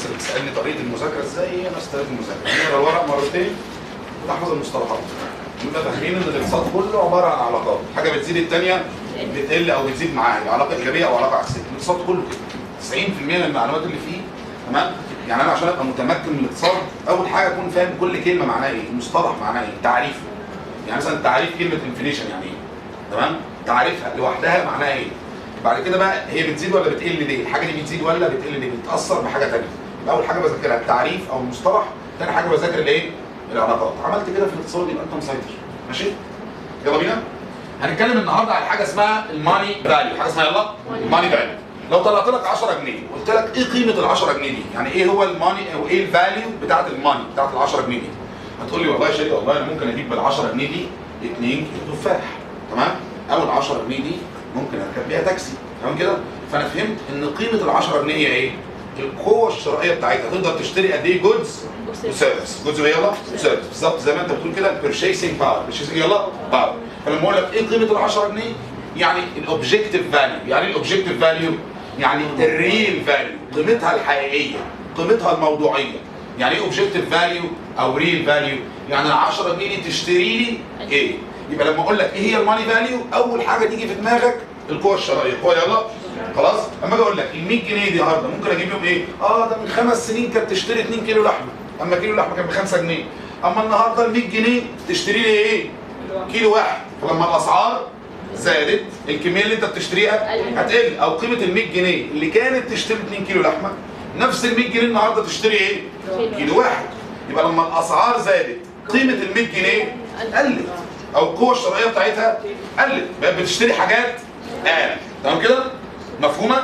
اللي بتسالني طريقه المذاكره ازاي هي نفس طريقه المذاكره نقرا الورق مرتين ونحفظ المصطلحات نبقى فاهمين ان الاقتصاد كله عباره عن علاقات حاجه بتزيد الثانيه بتقل او بتزيد معاها علاقه ايجابيه او علاقه عكسيه الاقتصاد كله كده 90% من المعلومات اللي فيه تمام يعني انا عشان ابقى متمكن من الاقتصاد اول حاجه اكون فاهم كل كلمه معناها ايه مصطلح معناها ايه تعريفه يعني مثلا تعريف كلمه انفليشن يعني ايه تمام تعريفها لوحدها معناها ايه بعد كده بقى هي بتزيد ولا بتقل ليه الحاجه دي بتزيد ولا بتقل ليه بتاثر بحاجه ثانيه يبقى اول حاجه بذاكرها التعريف او المصطلح ثاني حاجه بذاكر الايه العلاقات عملت كده في الاقتصاد يبقى انت مسيطر ماشي يلا بينا هنتكلم النهارده على حاجه اسمها الماني فاليو حاجه اسمها يلا الماني فاليو لو طلعت لك 10 جنيه قلت لك ايه قيمه ال 10 جنيه دي يعني ايه هو الماني او ايه الفاليو بتاعت الماني بتاعت ال 10 جنيه دي هتقول لي والله يا شيخ والله انا ممكن اجيب بال 10 جنيه دي 2 كيلو تفاح تمام او ال 10 جنيه دي ممكن اركب بيها تاكسي تمام كده فانا فهمت ان قيمه ال 10 جنيه هي ايه القوه الشرائيه بتاعتها تقدر تشتري قد ايه جودز وسيرفيس جودز يلا سيرفيس بالظبط زي ما انت بتقول كده البيرشيسنج باور بيرشيسنج يلا باور فلما اقول لك ايه قيمه ال 10 جنيه يعني الاوبجيكتيف فاليو يعني ايه الاوبجيكتيف فاليو يعني الريل فاليو قيمتها الحقيقيه قيمتها الموضوعيه يعني ايه اوبجيكتيف فاليو او ريل فاليو يعني ال 10 جنيه دي تشتري لي ايه يبقى لما اقول لك ايه هي الماني فاليو اول حاجه تيجي في دماغك القوه الشرائيه القوه يلا خلاص اما اجي اقول لك ال 100 جنيه دي النهارده ممكن اجيب يوم ايه اه ده من خمس سنين كانت تشتري 2 كيلو لحمه اما كيلو لحمه كان ب 5 جنيه اما النهارده ال 100 جنيه تشتري لي ايه كيلو واحد فلما الاسعار زادت الكميه اللي انت بتشتريها هتقل او قيمه ال 100 جنيه اللي كانت تشتري 2 كيلو لحمه نفس ال 100 جنيه النهارده تشتري ايه كيلو واحد يبقى لما الاسعار زادت قيمه ال 100 جنيه قلت او القوه الشرائيه بتاعتها قلت بقت بتشتري حاجات اقل تمام كده مفهومه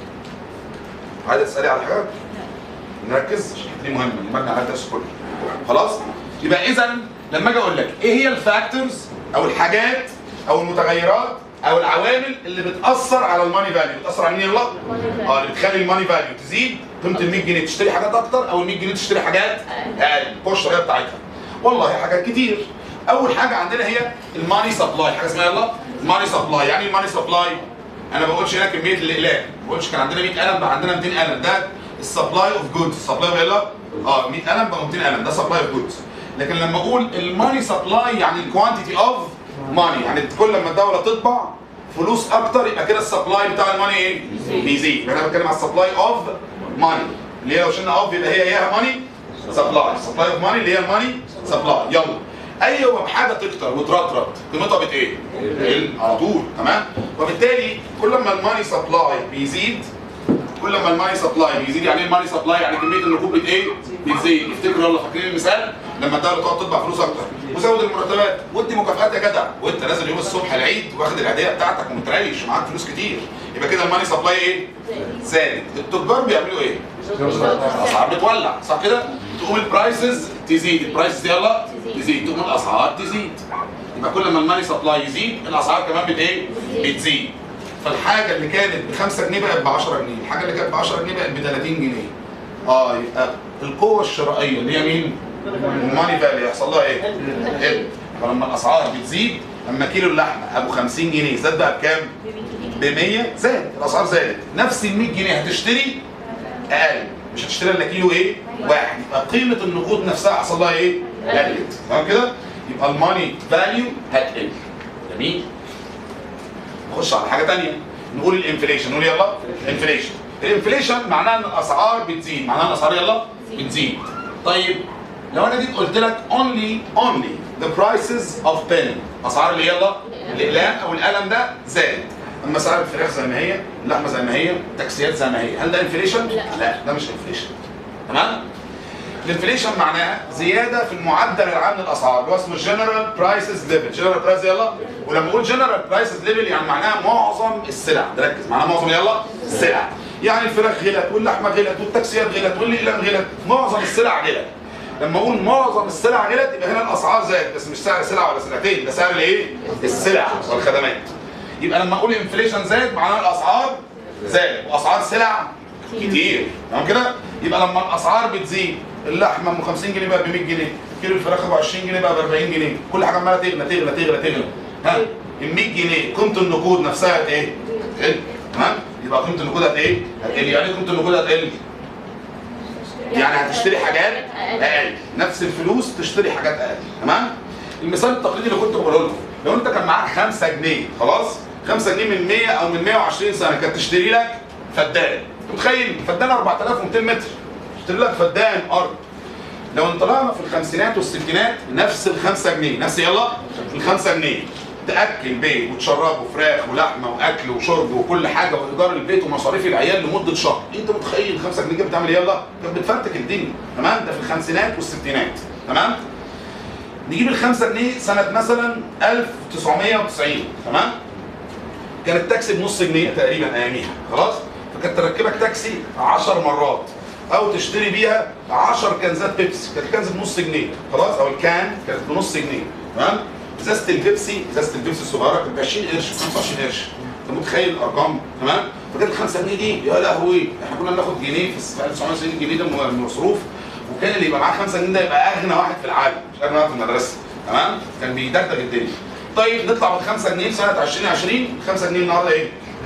عايز تسالي على حاجه نركز عشان دي مهمه المبنى على الدرس كله خلاص يبقى اذا لما اجي اقول لك ايه هي الفاكتورز او الحاجات او المتغيرات او العوامل اللي بتاثر على الماني فاليو بتاثر على مين يلا اه اللي بتخلي الماني فاليو تزيد قيمه ال 100 جنيه تشتري حاجات اكتر او ال 100 جنيه تشتري حاجات اقل القوه الشرائيه بتاعتها والله حاجات كتير اول حاجه عندنا هي الماني سبلاي حاجه اسمها يلا الماني سبلاي يعني الماني سبلاي انا ما بقولش هنا كميه الاقلام ما بقولش كان عندنا 100 قلم بقى عندنا 200 قلم ده السبلاي اوف جودز السبلاي يلا اه 100 قلم بقى 200 قلم ده سبلاي اوف جودز لكن لما اقول الماني سبلاي يعني الكوانتيتي اوف ماني يعني كل لما الدوله تطبع فلوس اكتر يبقى كده السبلاي بتاع الماني ايه؟ بيزيد يبقى انا بتكلم على السبلاي اوف ماني اللي هي لو شلنا اوف يبقى هي اياها ماني سبلاي سبلاي اوف ماني اللي هي الماني سبلاي يلا اي يوم حاجه تكتر وترطرط قيمتها بت ايه؟ بتقل على طول تمام؟ وبالتالي كل ما الماني سبلاي بيزيد كل ما الماني سبلاي بيزيد يعني ايه الماني سبلاي يعني كميه النقود بت ايه؟ بتزيد افتكروا يلا فاكرين المثال لما الدوله تقعد تطبع فلوس اكتر وزود المرتبات وادي مكافآت يا جدع وانت نازل يوم الصبح العيد واخد الهديه بتاعتك ومتريش معاك فلوس كتير يبقى كده الماني سبلاي ايه؟ زادت التجار بيعملوا ايه؟ الاسعار بتولع صح كده؟ تقوم البرايسز تزيد البرايسز دي يلا تزيد تقوم الاسعار تزيد يبقى كل ما الماني سبلاي يزيد الاسعار كمان بت ايه؟ بتزيد فالحاجه اللي كانت ب 5 جنيه بقت ب 10 جنيه الحاجه اللي كانت ب 10 جنيه بقت ب 30 جنيه اه يبقى القوه الشرائيه اللي هي مين؟ الماني فالي يحصل لها ايه؟ قل فلما الاسعار بتزيد اما كيلو اللحمه ابو 50 جنيه زاد بقى بكام؟ ب 100 زاد الاسعار زادت نفس ال 100 جنيه هتشتري اقل مش هتشتري الا كيلو ايه؟ واحد يبقى قيمه النقود نفسها حصل لها ايه؟ قلت تمام كده؟ يبقى الماني فاليو هتقل جميل؟ نخش على حاجه ثانيه نقول الانفليشن نقول يلا انفليشن الانفليشن معناها ان الاسعار بتزيد معناها ان الاسعار يلا بتزيد طيب لو انا جيت قلت لك only only the prices of pen اسعار اللي يلا الاقلام او القلم ده زاد اما سعر الفراخ زي ما هي اللحمه زي ما هي التاكسيات زي ما هي هل ده انفليشن؟ لا. لا ده مش انفليشن تمام؟ الانفليشن معناها زياده في المعدل العام للاسعار اللي هو اسمه جنرال برايسز ليفل جنرال برايس يلا ولما اقول جنرال برايسز ليفل يعني معناها معظم السلع ركز معناها معظم يلا السلع يعني الفراخ غلت واللحمه غلت والتاكسيات غلت والاقلام غلت معظم السلع غلت لما اقول معظم السلع غلت يبقى هنا الاسعار زادت بس مش سعر سلعه ولا سلعتين ده سعر الايه؟ السلع والخدمات يبقى لما اقول انفليشن زاد معناها الاسعار زادت واسعار سلع كتير تمام كده يبقى لما الاسعار بتزيد اللحمه ام 50 جنيه بقى ب 100 جنيه كيلو الفراخ ابو 20 جنيه بقى ب 40 جنيه كل حاجه عماله تغلى تغلى تغلى تغلى ها ال 100 جنيه قيمه النقود نفسها هت ايه؟ هتقل تمام يبقى قيمه النقود هت ايه؟ هتقل يعني إيه قيمه النقود هتقل يعني هتشتري حاجات اقل نفس الفلوس تشتري حاجات اقل تمام المثال التقليدي اللي كنت بقوله لكم لو انت كان معاك 5 جنيه خلاص 5 جنيه من 100 او من 120 سنه كانت تشتري لك فدان متخيل فدان 4200 متر تشتري لك فدان ارض لو انطلقنا في الخمسينات والستينات نفس الخمسة جنيه نفس يلا الخمسة جنيه تاكل بيت وتشربه فراخ ولحمه واكل وشرب وكل حاجه وايجار البيت ومصاريف العيال لمده شهر انت متخيل 5 جنيه كانت بتعمل ايه يلا كانت بتفرتك الدنيا تمام ده في الخمسينات والستينات تمام نجيب الخمسة جنيه سنة مثلا 1990 تمام كانت تاكسي بنص جنيه تقريبا اياميها خلاص فكانت تركبك تاكسي 10 مرات او تشتري بيها 10 كنزات بيبسي كانت الكنزه بنص جنيه خلاص او الكان كانت بنص جنيه تمام ازازه البيبسي ازازه البيبسي الصغيره كانت ب 20 قرش 25 قرش انت متخيل الارقام تمام فكانت الخمسة جنيه دي يا لهوي احنا كنا بناخد جنيه في 1990 جنيه ده مصروف وكان اللي يبقى معاه 5 جنيه ده يبقى اغنى واحد في العالم مش اغنى واحد في المدرسه تمام كان بيدغدغ الدنيا طيب نطلع من 5 جنيه سنه 2020 5 جنيه النهارده ايه؟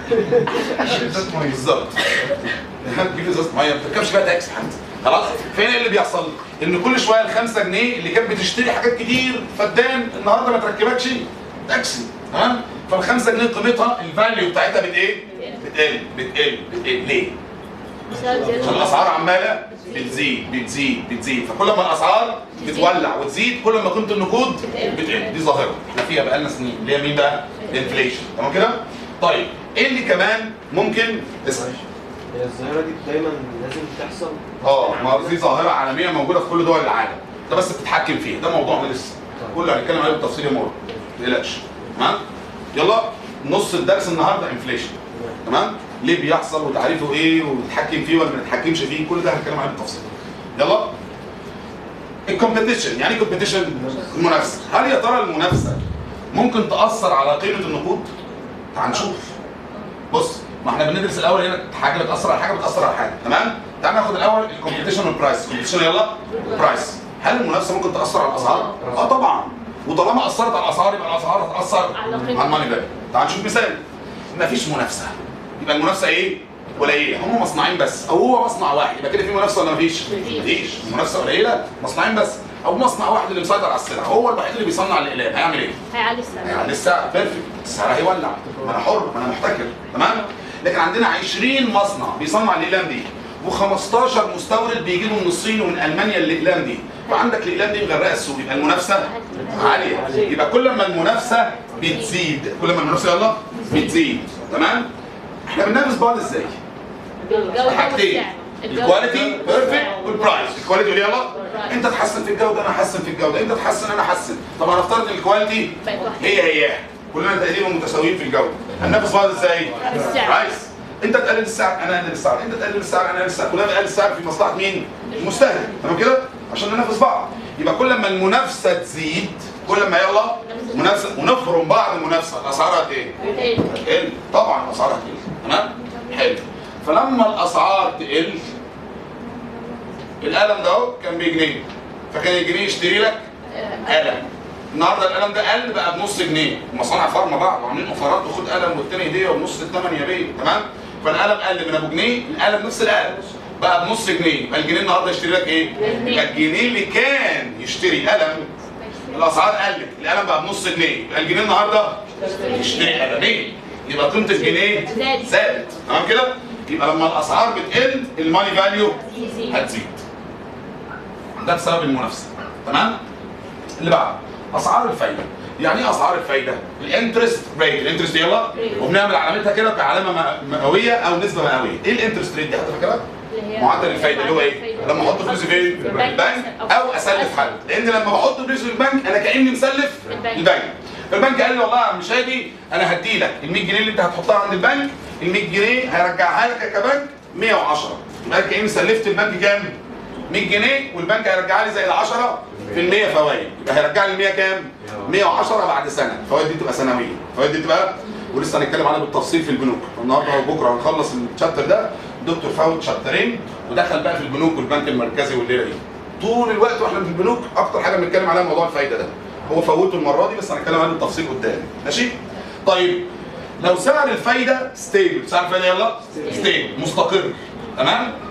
ازازه ميه بالظبط تجيب ازازه ميه ما بتركبش بقى تاكسي حتى خلاص فين اللي بيحصل؟ ان كل شويه ال 5 جنيه اللي كانت بتشتري حاجات كتير فدان النهارده ما تركبكش تاكسي تمام؟ فال 5 جنيه قيمتها الفاليو بتاعتها بت ايه؟ بتقل بتقل بتقل ليه؟ عشان الاسعار عماله بتزيد بتزيد بتزيد فكل ما الاسعار بتولع وتزيد كل ما قيمه النقود بتقل دي ظاهره احنا فيها بقالنا سنين اللي هي مين بقى؟ الانفليشن تمام كده؟ طيب ايه اللي كمان ممكن اسال هي الظاهرة دي دايما لازم تحصل اه ما دي ظاهره عالميه موجوده في كل دول العالم انت بس بتتحكم فيها ده موضوعنا لسه كله هنتكلم عليه بالتفصيل يا مور ما تقلقش تمام يلا نص الدرس النهارده انفليشن تمام ليه بيحصل وتعريفه ايه ونتحكم فيه ولا ما نتحكمش فيه كل ده هنتكلم عليه بالتفصيل يلا الكومبيتيشن يعني كومبيتيشن المنافسه هل يا ترى المنافسه ممكن تاثر على قيمه النقود تعال نشوف بص ما احنا بندرس الاول هنا حاجه بتاثر على حاجه بتاثر على حاجه تمام تعال ناخد الاول الكومبيتيشن والبرايس الكومبيتيشن يلا برايس هل المنافسه ممكن تاثر على الاسعار اه طبعا وطالما اثرت على الاسعار يبقى الاسعار هتاثر على على قيمة. الماني فاليو تعال نشوف مثال مفيش منافسه يبقى المنافسه ايه قليله هم مصنعين بس او هو مصنع واحد يبقى كده في منافسه ولا مفيش مفيش. مفيش المنافسه قليله مصنعين بس او مصنع واحد اللي مسيطر على السلع هو الوحيد اللي بيصنع الاقلام هيعمل ايه هيعلي السعر يعني السعر بيرفكت السعر هيولع ما انا حر ما انا محتكر تمام لكن عندنا 20 مصنع بيصنع الاقلام دي و15 مستورد بيجيبوا من الصين ومن المانيا الاقلام دي وعندك الاقلام دي مغرقه السوق يبقى المنافسه عاليه يبقى كل ما المنافسه بتزيد كل ما المنافسه يلا بتزيد تمام احنا بننافس بعض ازاي الجودة حاجتين والسعر الكواليتي بيرفكت والبرايس الكواليتي قول يلا انت تحسن في الجوده انا احسن في الجوده انت تحسن انا احسن طب هنفترض ان الكواليتي بقت واحدة. هي هي كلنا تقريبا متساويين في الجوده هننافس بعض ازاي بالسعر. برايس انت تقلل السعر انا اقلل السعر انت تقلل السعر انا اقلل السعر كلنا نقلل السعر في مصلحه مين المستهلك تمام كده عشان ننافس بعض يبقى كل ما المنافسه تزيد كل ما يلا منافسه ونفرم بعض المنافسه الاسعار هت ايه إيه؟ تقل طبعا الاسعار هتقل تمام حلو فلما الاسعار تقل القلم ده اهو كان بجنيه فكان الجنيه يشتري لك قلم النهارده القلم ده قل بقى بنص جنيه المصانع فارمه بعض وعاملين اوفرات وخد قلم والتاني هديه ونص الثمن يا بيه تمام فالقلم قل من ابو جنيه القلم نفس القلم بقى بنص جنيه يبقى الجنيه النهارده يشتري لك ايه؟ يبقى الجنيه اللي كان يشتري قلم الاسعار قلت القلم بقى بنص جنيه يبقى الجنيه النهارده يشتري قلمين يبقى قيمه الجنيه زادت. زادت تمام كده؟ يبقى لما الاسعار بتقل الماني فاليو يزيد. هتزيد ده بسبب المنافسه تمام اللي بعده اسعار الفايده يعني ايه اسعار الفايده الانترست ريت الانترست يلا Rate. وبنعمل علامتها كده كعلامه م- مئويه او نسبه مئويه ايه الانترست ريت دي حضرتك فاكرها اللي هي معدل الفايده اللي هو ايه لما احط فلوسي فين في البنك او اسلف حد لان لما بحط فلوسي في البنك انا كاني مسلف البنك. البنك فالبنك قال لي والله يا عم شادي انا هدي لك ال 100 جنيه اللي انت هتحطها عند البنك ال 100 جنيه هيرجعها لك كبنك 110 يبقى أنا كاني سلفت البنك كام 100 جنيه والبنك هيرجع لي زي ال 10 في المية فوائد يبقى هيرجع لي ال 100 كام 110 بعد سنه الفوائد دي تبقى سنويه الفوائد دي تبقى ولسه هنتكلم عنها بالتفصيل في البنوك النهارده وبكره هنخلص الشابتر ده الدكتور فوت شابترين ودخل بقى في البنوك والبنك المركزي والليله دي طول الوقت واحنا في البنوك اكتر حاجه بنتكلم عليها موضوع الفايده ده هو فوته المره دي بس هنتكلم عنه بالتفصيل قدام ماشي طيب لو سعر الفايده ستيبل سعر الفايده يلا ستيبل مستقر تمام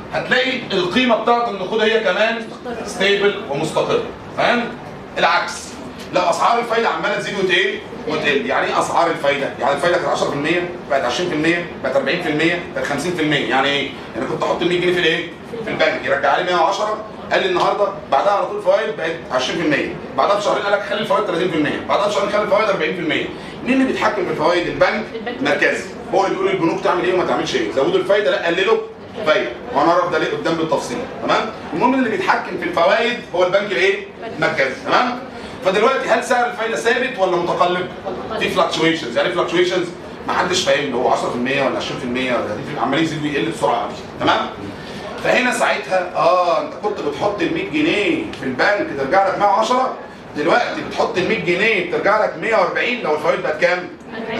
هتلاقي القيمه بتاعت النقود هي كمان ستيبل ومستقره فاهم العكس لو اسعار الفايده عماله تزيد وتقل وتقل يعني ايه اسعار الفايده يعني الفايده كانت 10% بقت 20% بقت 40% بقت 50% يعني ايه يعني كنت احط ال 100 جنيه في الايه في البنك يرجع لي 110 قال لي النهارده بعدها على طول فوائد بقت 20% بعدها بشهرين قال لك خلي الفوائد 30% بعدها بشهرين خلي الفوائد 40% مين اللي بيتحكم في فوائد البنك البنك. مركزي هو اللي بيقول البنوك تعمل ايه وما تعملش ايه زودوا الفايده لا قللوا فايده وهنعرف ده ليه قدام بالتفصيل تمام المهم اللي بيتحكم في الفوائد هو البنك الايه المركزي تمام فدلوقتي هل سعر الفايده ثابت ولا متقلب في فلكتويشنز يعني فلكتويشنز ما حدش فاهم هو 10% ولا 20% ولا دي عمال يزيد ويقل بسرعه قوي تمام فهنا ساعتها اه انت كنت بتحط ال 100 جنيه في البنك ترجع لك 110 دلوقتي بتحط ال 100 جنيه بترجع لك 140 لو الفوائد بقت كام؟ 40%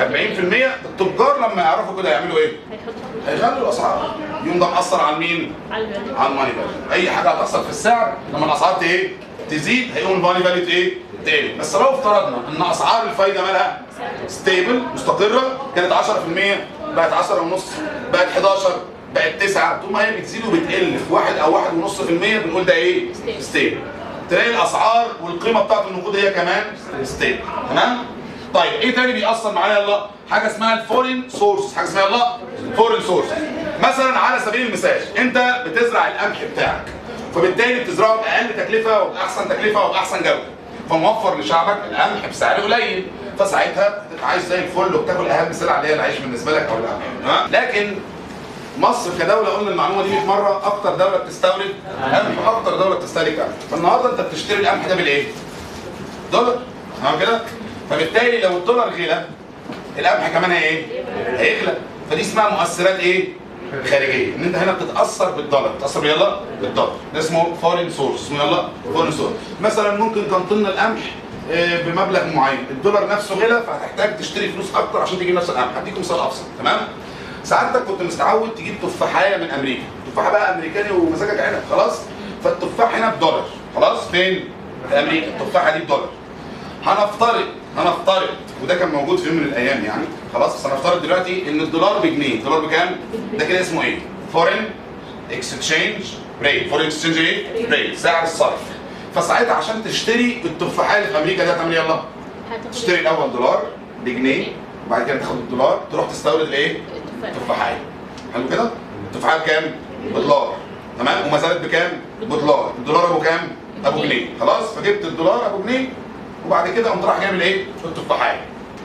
التجار لما يعرفوا كده يعملوا ايه؟ هيحطوا هيغلوا الاسعار يوم ده مأثر على مين؟ على البنك. على الماني فاليو اي حاجه هتاثر في السعر لما الاسعار ايه؟ تزيد هيقوم الماني فاليو ايه؟ تقل بس لو افترضنا ان اسعار الفايده مالها ستيبل مستقره كانت 10% بقت 10 ونص بقت 11 بقت 9 طول ما هي بتزيد وبتقل في 1 او 1.5% بنقول ده ايه؟ Stable. ستيبل تلاقي الاسعار والقيمه بتاعت النقود هي كمان ستيبل تمام؟ طيب ايه تاني بيأثر معايا يلا؟ حاجه اسمها الفورين سورس حاجه اسمها يلا فورين سورس مثلا على سبيل المثال انت بتزرع القمح بتاعك فبالتالي بتزرعه باقل تكلفه وباحسن تكلفه وباحسن جوده فموفر لشعبك القمح بسعر قليل فساعتها هتبقى عايش زي الفل وبتاكل اهم سلعه اللي هي العيش بالنسبه لك او القمح تمام لكن مصر كدوله قلنا المعلومه دي 100 مره اكتر دوله بتستورد قمح اكتر دوله بتستهلك قمح فالنهارده انت بتشتري القمح ده بالايه؟ دولار تمام كده؟ فبالتالي لو الدولار غلى القمح كمان هي ايه؟ هيغلى فدي اسمها مؤثرات ايه؟ خارجيه ان انت هنا بتتاثر بالدولار بتتاثر بيلا بالدولار ده اسمه فورين سورس اسمه يلا فورين سورس مثلا ممكن كان طن القمح آه، بمبلغ معين الدولار نفسه غلى فهتحتاج تشتري فلوس اكتر عشان تجيب نفس القمح هديكم مثال ابسط تمام سعادتك كنت مستعود تجيب تفاحيه من امريكا تفاحه بقى امريكاني ومزاجك عنب خلاص فالتفاح هنا بدولار خلاص فين في امريكا التفاحه دي بدولار هنفترض هنفترض وده كان موجود في يوم من الايام يعني خلاص بس هنفترض دلوقتي ان الدولار بجنيه الدولار بكام ده كده اسمه ايه فورين اكسشينج ريت فورين اكسشينج ايه ريت سعر الصرف فساعتها عشان تشتري التفاحه اللي في امريكا دي هتعمل ايه يلا هتاخد تشتري الاول دولار بجنيه وبعد كده تاخد الدولار تروح تستورد الايه التفاح. تفاحية حلو كده التفاحة بكام بدولار تمام وما زالت بكام بدولار الدولار ابو كام ابو جنيه خلاص فجبت الدولار ابو جنيه وبعد كده قمت رايح جايب الايه التفاحية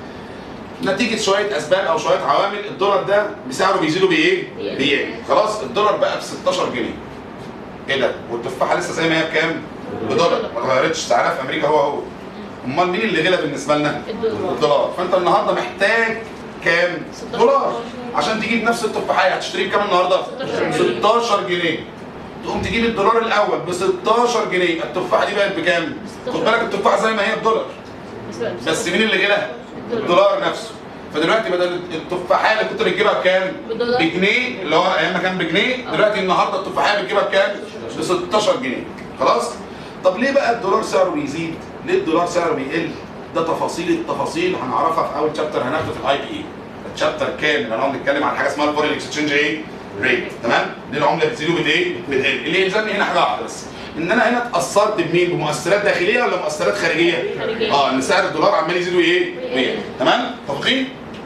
نتيجة شوية أسباب أو شوية عوامل الدولار ده بسعره بيزيدوا بإيه؟ بيقل. بيقل خلاص الدولار بقى ب 16 جنيه إيه ده؟ والتفاحة لسه زي ما هي بكام؟ بدولار ما اتغيرتش سعرها في أمريكا هو هو أمال مين اللي غلى بالنسبة لنا؟ الدولار. الدولار فأنت النهاردة محتاج كام؟ 16 دولار عشان تجيب نفس التفاحية هتشتريه بكام النهاردة؟ 16 جنيه. 16 جنيه تقوم تجيب الدولار الأول ب 16 جنيه التفاحة دي بقت بكام؟ 16. خد بالك التفاحة زي ما هي بدولار بس مين اللي غلى؟ الدولار نفسه فدلوقتي بدل التفاحه اللي كنت بتجيبها بكام؟ بدولار. بجنيه اللي هو ايام ما كان بجنيه دلوقتي النهارده التفاحه بتجيبها بكام؟ ب 16 جنيه خلاص؟ طب ليه بقى الدولار سعره بيزيد؟ ليه الدولار سعره بيقل؟ ده تفاصيل التفاصيل هنعرفها في اول شابتر هناخده في الاي بي اي الشابتر كامل هنقعد نتكلم عن حاجه اسمها الفورين اكسشينج ايه؟ ريت تمام؟ دي العمله بتزيد وبت ايه؟ بتقل اللي يلزمني هنا حاجه واحده بس ان انا هنا اتاثرت بمين؟ بمؤثرات داخليه ولا مؤثرات خارجيه؟ خارجية. اه ان سعر الدولار عمال يزيد وايه؟ ويقل تمام؟ متفقين؟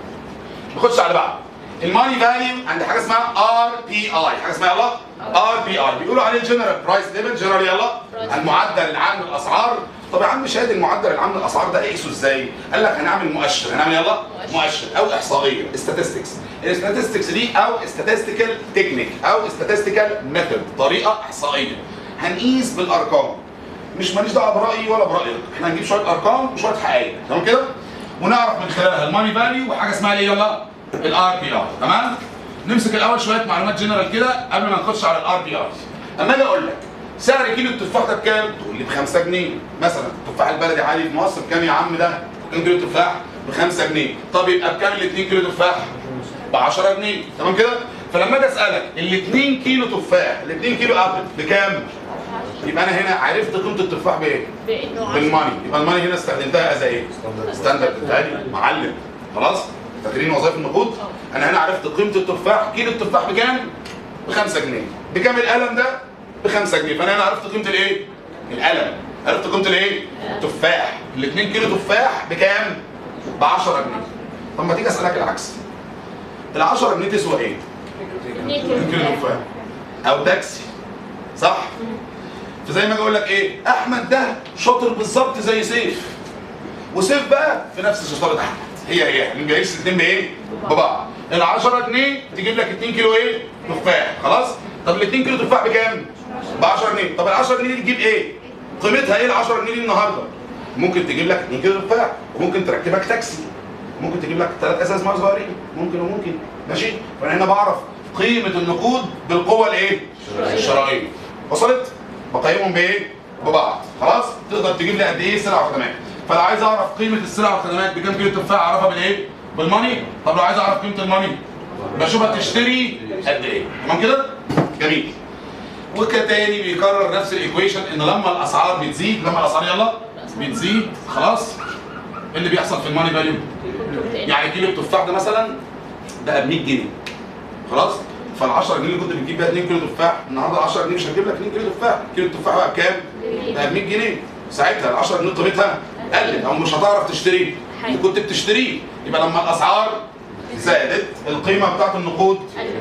نخش على بعض الماني فاليو عند حاجه اسمها ار بي اي حاجه اسمها يلا ار بي اي بيقولوا عليه الجنرال برايس ليفل جنرال يلا Price. المعدل العام للاسعار طب يا عم شاهد المعدل العام للاسعار ده قيسه ازاي؟ قال لك هنعمل مؤشر هنعمل يلا مؤشر. مؤشر او احصائيه statistics الستاتستكس دي او statistical technique او statistical method طريقه احصائيه هنقيس بالارقام مش ماليش دعوه برايي ولا برايك احنا هنجيب شويه ارقام وشويه حقائق تمام كده ونعرف من خلالها الماني فاليو وحاجه اسمها ايه يلا الار بي ار تمام نمسك الاول شويه معلومات جنرال كده قبل ما نخش على الار بي ار اما اجي اقول لك سعر كيلو التفاح ده بكام؟ تقول لي ب 5 جنيه مثلا التفاح البلدي عادي في مصر بكام يا عم ده؟ كام كيلو تفاح؟ ب 5 جنيه طب يبقى بكام ال 2 كيلو تفاح؟ ب 10 جنيه تمام كده؟ فلما اجي اسالك ال 2 كيلو تفاح ال 2 كيلو ابل بكام؟ يبقى انا هنا عرفت قيمه التفاح بايه؟ بانه عشرة. بالماني يبقى الماني هنا استخدمتها از ايه؟ ستاندرد بتاعي معلم خلاص فاكرين وظائف النقود؟ انا هنا عرفت قيمه التفاح كيلو التفاح بكام؟ ب 5 جنيه بكام القلم ده ب 5 جنيه فانا هنا عرفت قيمه الايه القلم عرفت قيمه الايه تفاح ال 2 كيلو تفاح بكام ب 10 جنيه طب ما تيجي اسالك العكس ال 10 جنيه تسوى ايه 2 كيلو تفاح او تاكسي صح فزي ما اجي اقول لك ايه احمد ده شاطر بالظبط زي سيف وسيف بقى في نفس شطاره احمد هي هي اللي بيعيش الاثنين بايه ببعض ال 10 جنيه تجيب لك 2 كيلو ايه تفاح خلاص طب ال 2 كيلو تفاح بكام ب 10 جنيه طب ال 10 جنيه دي تجيب ايه قيمتها ايه ال 10 جنيه دي النهارده ممكن تجيب لك 2 كيلو تفاح وممكن تركبك تاكسي ممكن تجيب لك ثلاث ازاز ميه صغيرين ممكن وممكن ماشي فانا هنا بعرف قيمه النقود بالقوه الايه الشرائيه وصلت بقيمهم بايه ببعض خلاص تقدر تجيب لي قد ايه سلع وخدمات فلو عايز اعرف قيمه السلع والخدمات بكام كيلو تفاح اعرفها بالايه بالماني طب لو عايز اعرف قيمه الماني بشوفها تشتري قد ايه تمام كده جميل وكتاني بيكرر نفس الايكويشن ان لما الاسعار بتزيد لما الاسعار يلا بتزيد خلاص ايه اللي بيحصل في الماني فاليو يعني كيلو التفاح ده مثلا بقى ب 100 جنيه خلاص فال 10 جنيه اللي كنت بتجيب بيها 2 كيلو تفاح النهارده 10 جنيه مش هتجيب لك 2 كيلو تفاح كيلو التفاح بقى بكام؟ بقى ب 100 جنيه ساعتها ال 10 جنيه قيمتها قلت او مش هتعرف تشتريه اللي كنت بتشتريه يبقى لما الاسعار زادت القيمه بتاعت النقود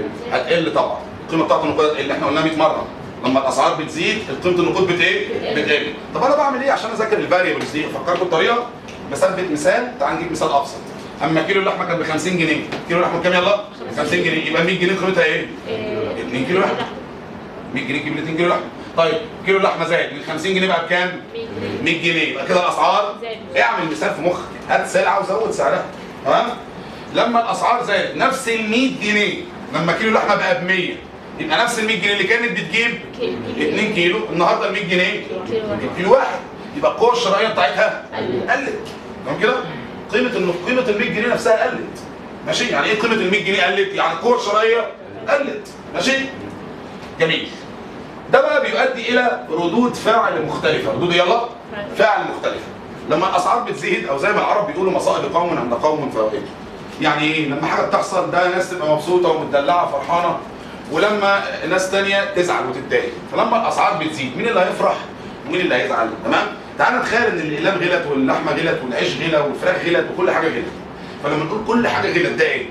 هتقل طبعا القيمه بتاعت النقود اللي احنا قلناها 100 مره لما الاسعار بتزيد قيمه النقود بت ايه؟ بتقل طب انا بعمل ايه عشان اذاكر الفاريبلز دي افكركم بطريقه بثبت مثال تعال نجيب مثال ابسط اما كيلو اللحمه كان ب 50 جنيه كيلو اللحمه بكام يلا 50 جنيه يبقى 100 جنيه قيمتها ايه 2 كيلو لحمه 100 جنيه تجيب لي 2 كيلو لحمه طيب كيلو اللحمه زاد من 50 جنيه بقى بكام 100 جنيه يبقى كده الاسعار اعمل مثال في مخك هات سلعه وزود سعرها تمام لما الاسعار زادت نفس ال 100 جنيه لما كيلو اللحمه بقى ب 100 يبقى نفس ال 100 جنيه اللي كانت بتجيب 2 كيلو النهارده ال 100 جنيه كيلو واحد يبقى القوه الشرائيه بتاعتها قلت تمام كده قيمه الن- قيمه ال 100 جنيه نفسها قلت ماشي يعني ايه قيمه ال 100 جنيه قلت يعني القوه الشرائيه قلت ماشي جميل ده بقى بيؤدي الى ردود فعل مختلفه ردود يلا فعل مختلفه لما الاسعار بتزيد او زي ما العرب بيقولوا مصائب قوم عند قوم فوائد يعني ايه لما حاجه بتحصل ده ناس تبقى مبسوطه ومتدلعه فرحانه ولما ناس تانية تزعل وتتضايق فلما الاسعار بتزيد مين اللي هيفرح ومين اللي هيزعل تمام تعال نتخيل ان الاقلام غلت واللحمه غلت والعيش غلى والفراخ غلت وكل حاجه غلت فلما نقول كل حاجه غلت ده ايه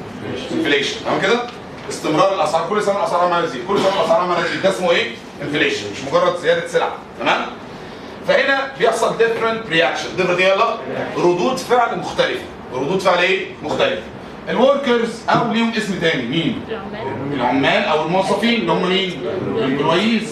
انفليشن تمام كده استمرار الاسعار كل سنه الاسعار عماله تزيد كل سنه الاسعار عماله تزيد ده اسمه ايه انفليشن مش مجرد زياده سلعه تمام فهنا بيحصل ديفرنت رياكشن ديفرنت يلا ردود فعل مختلفه ردود فعل ايه مختلفه الوركرز او ليهم اسم تاني مين العمال او الموظفين اللي هم مين الامبلويز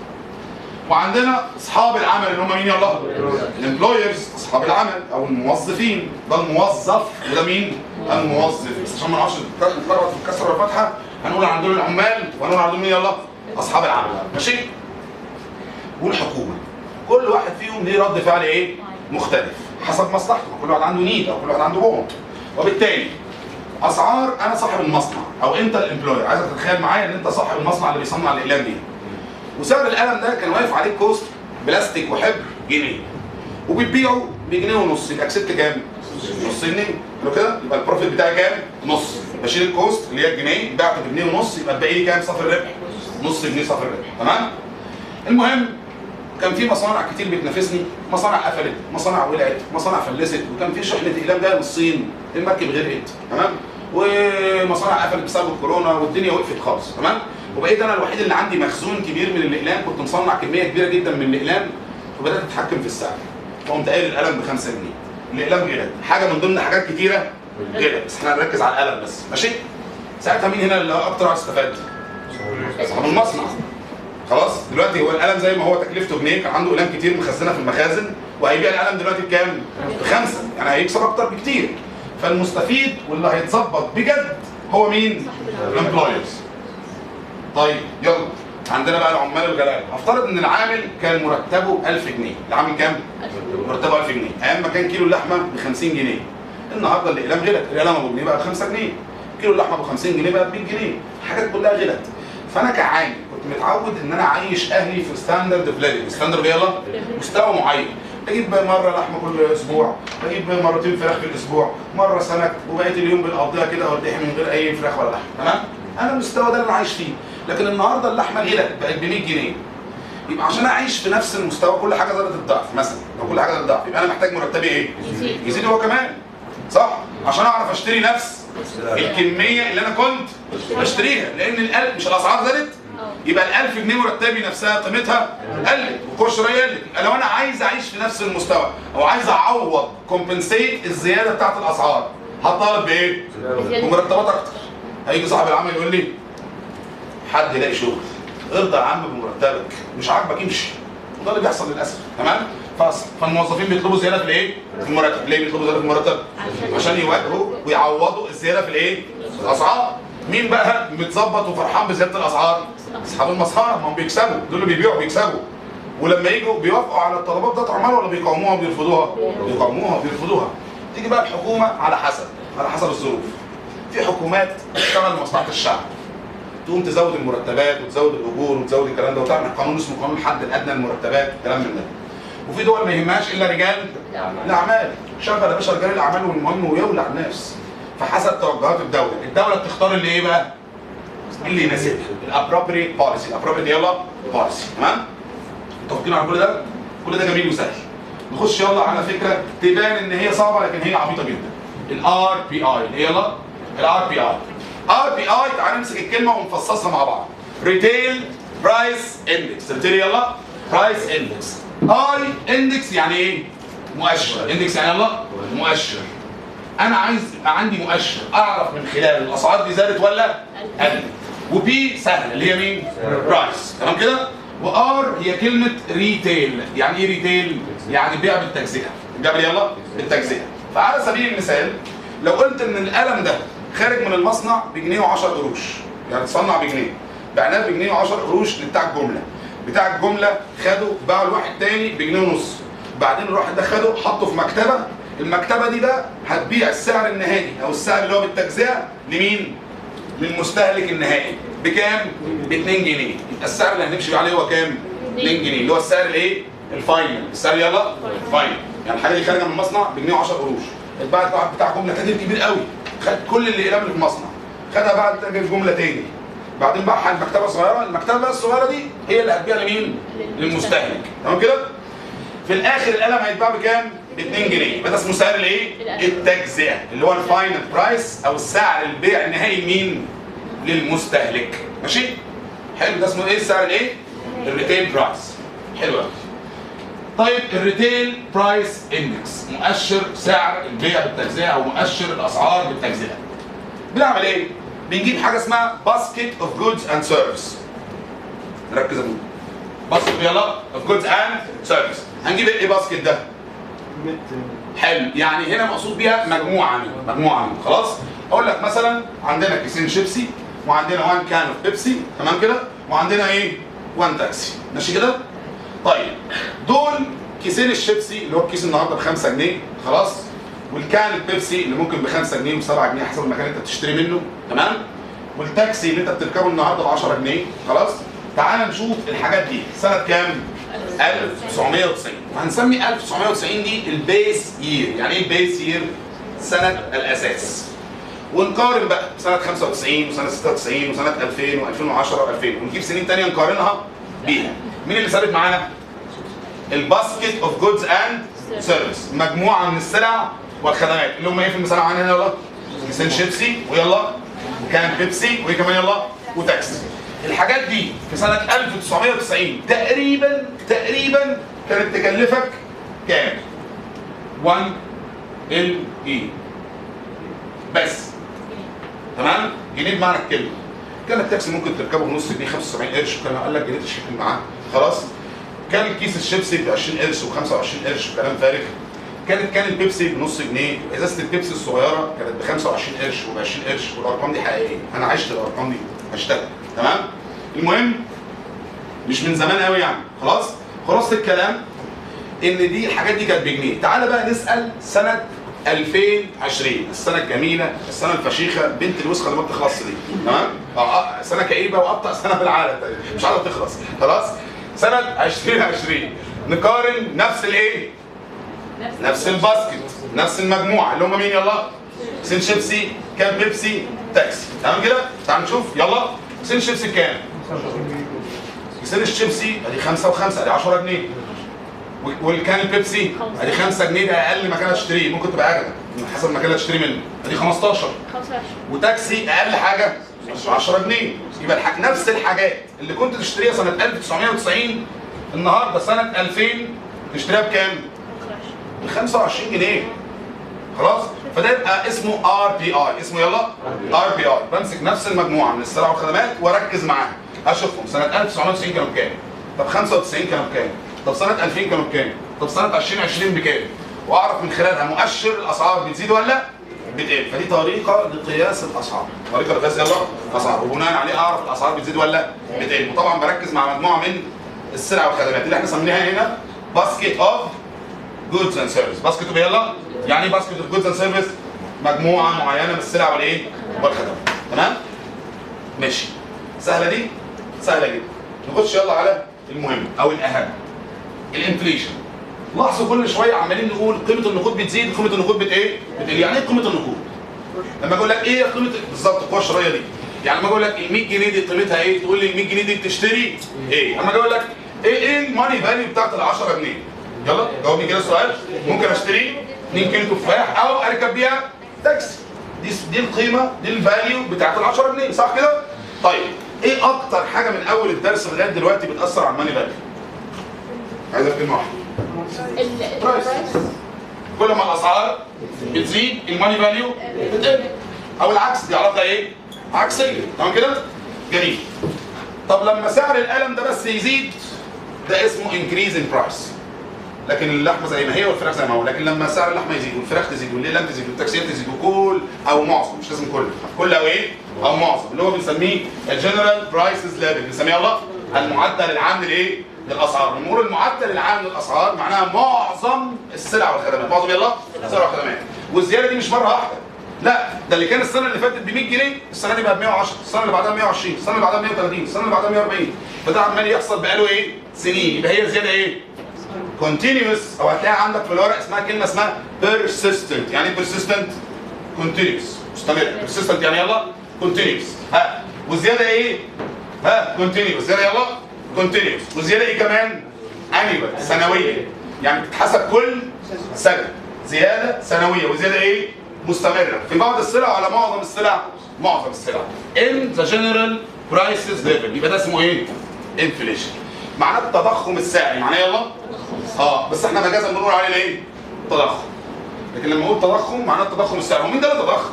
وعندنا اصحاب العمل اللي هم مين يلا الامبلويرز اصحاب العمل او الموظفين ده الموظف وده مين الموظف بس عشان ما نعرفش نتلخبط في الكسره والفتحه هنقول عن دول العمال وهنقول عن دول مين يلا اصحاب العمل ماشي والحكومه كل واحد فيهم ليه رد فعل ايه مختلف حسب مصلحته كل واحد عنده نيد او كل واحد عنده بونت وبالتالي اسعار انا صاحب المصنع او انت الامبلوير عايزك تتخيل معايا ان انت صاحب المصنع اللي بيصنع الاقلام دي وسعر القلم ده كان واقف عليه كوست بلاستيك وحبر جنيه وبتبيعه بجنيه ونص يبقى كسبت كام؟ نص جنيه حلو كده؟ يبقى البروفيت بتاعي كام؟ نص بشيل الكوست اللي هي الجنيه بعته بجنيه ونص يبقى الباقي لي كام صافي الربح؟ نص جنيه صافي الربح تمام؟ المهم كان في مصانع كتير بتنافسني مصانع قفلت مصانع ولعت مصانع فلست وكان في شحنه اقلام جايه من الصين المركب غرقت تمام ومصانع قفلت بسبب الكورونا والدنيا وقفت خالص تمام وبقيت انا الوحيد اللي عندي مخزون كبير من الاقلام كنت مصنع كميه كبيره جدا من الاقلام وبدات اتحكم في السعر فقمت قايل القلم ب 5 جنيه الاقلام غلت حاجه من ضمن حاجات كتيره غلت بس احنا هنركز على القلم بس ماشي ساعتها مين هنا اللي اكتر واحد استفاد؟ صاحب المصنع خلاص دلوقتي هو القلم زي ما هو تكلفته جنيه كان عنده اقلام كتير مخزنه في المخازن وهيبيع القلم دلوقتي بكام؟ بخمسه يعني هيكسب اكتر بكتير فالمستفيد واللي هيتظبط بجد هو مين؟ الامبلويرز طيب يلا عندنا بقى العمال الغلابه هفترض ان العامل كان مرتبه 1000 جنيه العامل كام؟ مرتبه 1000 جنيه ايام ما كان كيلو اللحمه ب 50 جنيه النهارده الاقلام غلت الاقلام ابو جنيه بقى ب 5 جنيه كيلو اللحمه ب 50 جنيه بقى ب 100 جنيه الحاجات كلها غلت فانا كعامل كنت متعود ان انا اعيش اهلي في ستاندرد اوف ليفنج ستاندرد يلا مستوى معين بجيب مره لحمه كل اسبوع بجيب مرتين فراخ في الاسبوع مره سمك وبقيت اليوم بنقضيها كده وارتاح من غير اي فراخ ولا لحمه تمام انا المستوى ده اللي انا عايش فيه لكن النهارده اللحمه غلت بقت ب 100 جنيه يبقى عشان اعيش في نفس المستوى كل حاجه زادت الضعف مثلا لو كل حاجه زادت الضعف يبقى انا محتاج مرتبي ايه؟ يزيد. يزيد هو كمان صح؟ عشان اعرف اشتري نفس الكميه اللي انا كنت بشتريها لان الألف مش الاسعار زادت يبقى ال 1000 جنيه مرتبي نفسها قيمتها قلت وكل شويه قلت يبقى لو انا عايز اعيش في نفس المستوى او عايز اعوض كومبنسيت الزياده بتاعت الاسعار هطالب بايه؟ بمرتبات اكتر هيجي صاحب العمل يقول لي حد يلاقي شغل ارضى يا عم بمرتبك مش عاجبك امشي وده اللي بيحصل للاسف تمام فاصل فالموظفين بيطلبوا زياده في الايه؟ في المرتب ليه بيطلبوا زياده في المرتب؟ عشان يواجهوا ويعوضوا الزياده في الايه؟ في الاسعار مين بقى متظبط وفرحان بزياده الاسعار؟ اصحاب المسخره ما هم بيكسبوا دول اللي بيبيعوا بيكسبوا ولما يجوا بيوافقوا على الطلبات بتاعت العمال ولا بيقاوموها وبيرفضوها؟ بيقاوموها وبيرفضوها تيجي بقى الحكومه على حسب على حسب الظروف في حكومات تشتغل لمصلحه الشعب تقوم تزود المرتبات وتزود الاجور وتزود الكلام ده وتعمل قانون اسمه قانون الحد الادنى للمرتبات كلام من ده وفي دول ما يهمهاش الا رجال الاعمال شغل يا باشا رجال الاعمال والمهم ويولع الناس فحسب توجهات الدوله الدوله بتختار اللي ايه بقى اللي يناسبها الابروبريت بوليسي الابروبريت يلا بوليسي تمام متفقين على كل ده كل ده جميل وسهل نخش يلا على فكره تبان ان هي صعبه لكن هي عبيطه جدا الار بي اي اللي هي يلا الار بي اي ار بي اي تعالى نمسك الكلمه ونفصصها مع بعض ريتيل برايس اندكس ريتيل يلا برايس اندكس اي اندكس يعني ايه مؤشر اندكس يعني يلا مؤشر انا عايز يبقى عندي مؤشر اعرف من خلاله الاسعار دي زادت ولا قلت وبي سهله اللي هي مين برايس تمام كده وار هي كلمه ريتيل يعني ايه ريتيل يعني بيع بالتجزئه الجبل يلا بالتجزئه فعلى سبيل المثال لو قلت ان القلم ده خارج من المصنع بجنيه و10 قروش يعني اتصنع بجنيه بعناه بجنيه و10 قروش لبتاع الجمله بتاع الجمله خده باعه لواحد تاني بجنيه ونص بعدين الواحد ده خده حطه في مكتبه المكتبه دي بقى هتبيع السعر النهائي او السعر اللي هو بالتجزئه لمين؟ للمستهلك النهائي بكام؟ ب 2 جنيه يبقى السعر اللي هنمشي بيه عليه هو كام؟ 2 جنيه اللي هو السعر الايه؟ الفاينل السعر يلا فاينل يعني الحاجه دي خارجه من المصنع بجنيه و10 قروش اتباعت واحد بتاع جمله تاجر كبير قوي خد كل اللي اللي في المصنع خدها بعد تاجر جمله تاني بعدين باعها المكتبه الصغيره المكتبه بقى الصغيره دي هي اللي هتبيع لمين؟ للمستهلك تمام كده؟ في الاخر القلم هيتباع بكام؟ ب 2 جنيه يبقى ده اسمه سعر الايه؟ التجزئه اللي هو الفاينل برايس او السعر البيع النهائي لمين؟ للمستهلك ماشي؟ حلو ده اسمه ايه السعر الايه؟ الريتيل برايس حلو قوي طيب الريتيل برايس اندكس مؤشر سعر البيع بالتجزئه او مؤشر الاسعار بالتجزئه بنعمل ايه؟ بنجيب حاجه اسمها باسكت اوف جودز اند سيرفيس ركز يا ابوي باسكت يلا اوف جودز اند سيرفيس هنجيب ايه باسكت ده؟ حلو يعني هنا مقصود بيها مجموعه من مجموعه من خلاص اقول لك مثلا عندنا كيسين شيبسي وعندنا وان كان اوف بيبسي تمام كده وعندنا ايه وان تاكسي ماشي كده طيب دول كيسين الشيبسي اللي هو الكيس النهارده ب 5 جنيه خلاص والكان البيبسي اللي ممكن ب 5 جنيه و7 جنيه حسب المكان اللي انت بتشتري منه تمام والتاكسي اللي انت بتركبه النهارده ب 10 جنيه خلاص تعال نشوف الحاجات دي سنه كام 1990 وهنسمي 1990 دي البيس يير يعني ايه البيس يير سنه الاساس ونقارن بقى سنه 95 وسنه 96 وسنه 2000 و2010 و2000 ونجيب سنين ثانيه نقارنها بيها مين اللي ثابت معانا الباسكت اوف جودز اند سيرفيس مجموعه من السلع والخدمات اللي هم ايه في المثال معانا هنا يلا كيسين شيبسي ويلا كان بيبسي وايه كمان يلا وتاكسي الحاجات دي في سنه 1990 تقريبا تقريبا كانت تكلفك كام 1 ال اي بس تمام جنيه بمعنى الكلمه كان التاكسي ممكن تركبه بنص جنيه 75 قرش وكان قال لك جنيه تشحن معاه خلاص كان كيس الشيبسي ب 20 قرش و25 قرش كلام فارغ كانت كان البيبسي بنص جنيه ازازه البيبسي الصغيره كانت ب 25 قرش وب 20 قرش والارقام دي حقيقيه انا عشت الارقام دي عشتها تمام المهم مش من زمان قوي يعني خلاص خلاص الكلام ان دي الحاجات دي كانت بجنيه تعالى بقى نسال سنه 2020 السنه الجميله السنه الفشيخه بنت الوسخه اللي ما بتخلصش دي تمام آه، آه، سنه كئيبه وابطا سنه في العالم مش عارفه تخلص خلاص سنه 2020 نقارن نفس الايه نفس الباسكت نفس المجموعه اللي هم مين يلا سين شيبسي كام بيبسي تاكسي تمام كده تعال نشوف يلا سين شيبسي كام كيسين الشيبسي ادي 5 و5 ادي 10 جنيه و- والكان البيبسي ادي 5 جنيه ده اقل مكان هتشتريه ممكن تبقى اجمل حسب المكان اللي هتشتري منه ادي 15 25 وتاكسي اقل حاجه 10 جنيه يبقى الح... نفس الحاجات اللي كنت تشتريها سنه 1990 النهارده سنه 2000 تشتريها بكام؟ 25 ب 25 جنيه خلاص فده يبقى اسمه ار بي اي اسمه يلا ار بي اي بمسك نفس المجموعه من السلع والخدمات واركز معاها اشوفهم سنه 1990 كانوا بكام طب 95 كانوا بكام طب سنه 2000 كانوا بكام طب سنه 2020 بكام واعرف من خلالها مؤشر الاسعار بتزيد ولا بتقل فدي طريقه لقياس الاسعار طريقه لقياس يلا الاسعار وبناء عليه اعرف الاسعار بتزيد ولا بتقل وطبعا بركز مع مجموعه من السلع والخدمات اللي احنا سميناها هنا باسكت اوف جودز اند سيرفيس باسكت اوف يلا يعني ايه باسكت اوف جودز اند سيرفيس مجموعه معينه من السلع والايه والخدمات تمام ماشي سهله دي سهله جدا نخش يلا على المهم او الاهم الانفليشن لاحظوا كل شويه عمالين نقول قيمه النقود بتزيد قيمه النقود بت ايه بتقل يعني ايه قيمه النقود لما اقول لك ايه قيمه بالظبط القوه الشرائيه دي يعني لما اقول لك ال 100 جنيه دي قيمتها ايه تقول لي ال 100 جنيه دي بتشتري ايه اما اقول لك ايه ايه الماني فاليو بتاعت ال 10 جنيه يلا جاوبني كده السؤال ممكن اشتري 2 كيلو تفاح او اركب بيها تاكسي دي دي القيمه دي الفاليو بتاعت ال 10 جنيه صح كده طيب ايه اكتر حاجه من اول الدرس لغايه دلوقتي بتاثر على الماني فاليو عايز كلمه واحده البرايس كل ما الاسعار بتزيد الماني فاليو بتقل او العكس دي علاقه ايه عكسيه تمام كده جميل طب لما سعر القلم ده بس يزيد ده اسمه انكريز ان برايس لكن اللحمه زي ما هي والفراخ زي ما هو لكن لما سعر اللحمه يزيد والفراخ تزيد والاقلام تزيد والتاكسيات تزيد وكل او معظم مش لازم كل كل او ايه او معظم اللي هو بنسميه الجنرال برايسز ليفل بنسميه الله المعدل العام للايه للاسعار لما نقول المعدل العام للاسعار معناها معظم السلع والخدمات معظم يلا السلع والخدمات والزياده دي مش مره واحده لا ده اللي كان السنه اللي فاتت ب 100 جنيه السنه دي بقى ب 110 السنه اللي بعدها 120 السنه اللي بعدها 130 السنه اللي بعدها 140 فده عمال يحصل بقاله ايه سنين يبقى هي زياده ايه continuous او هتلاقي عندك في الورق اسمها كلمه اسمها persistent يعني ايه persistent continuous مستمر persistent يعني يلا continuous ها والزياده ايه ها continuous زياده يلا continuous والزياده ايه كمان annual سنويه يعني بتتحسب كل سنه زياده سنويه وزياده ايه مستمره في بعض السلع ولا معظم السلع معظم السلع in the general prices level يبقى ده اسمه ايه inflation معناه التضخم السعري معناه يلا اه بس احنا مجازا بنقول عليه ايه تضخم لكن لما اقول تضخم معناه التضخم السعري ومين ده اللي تضخم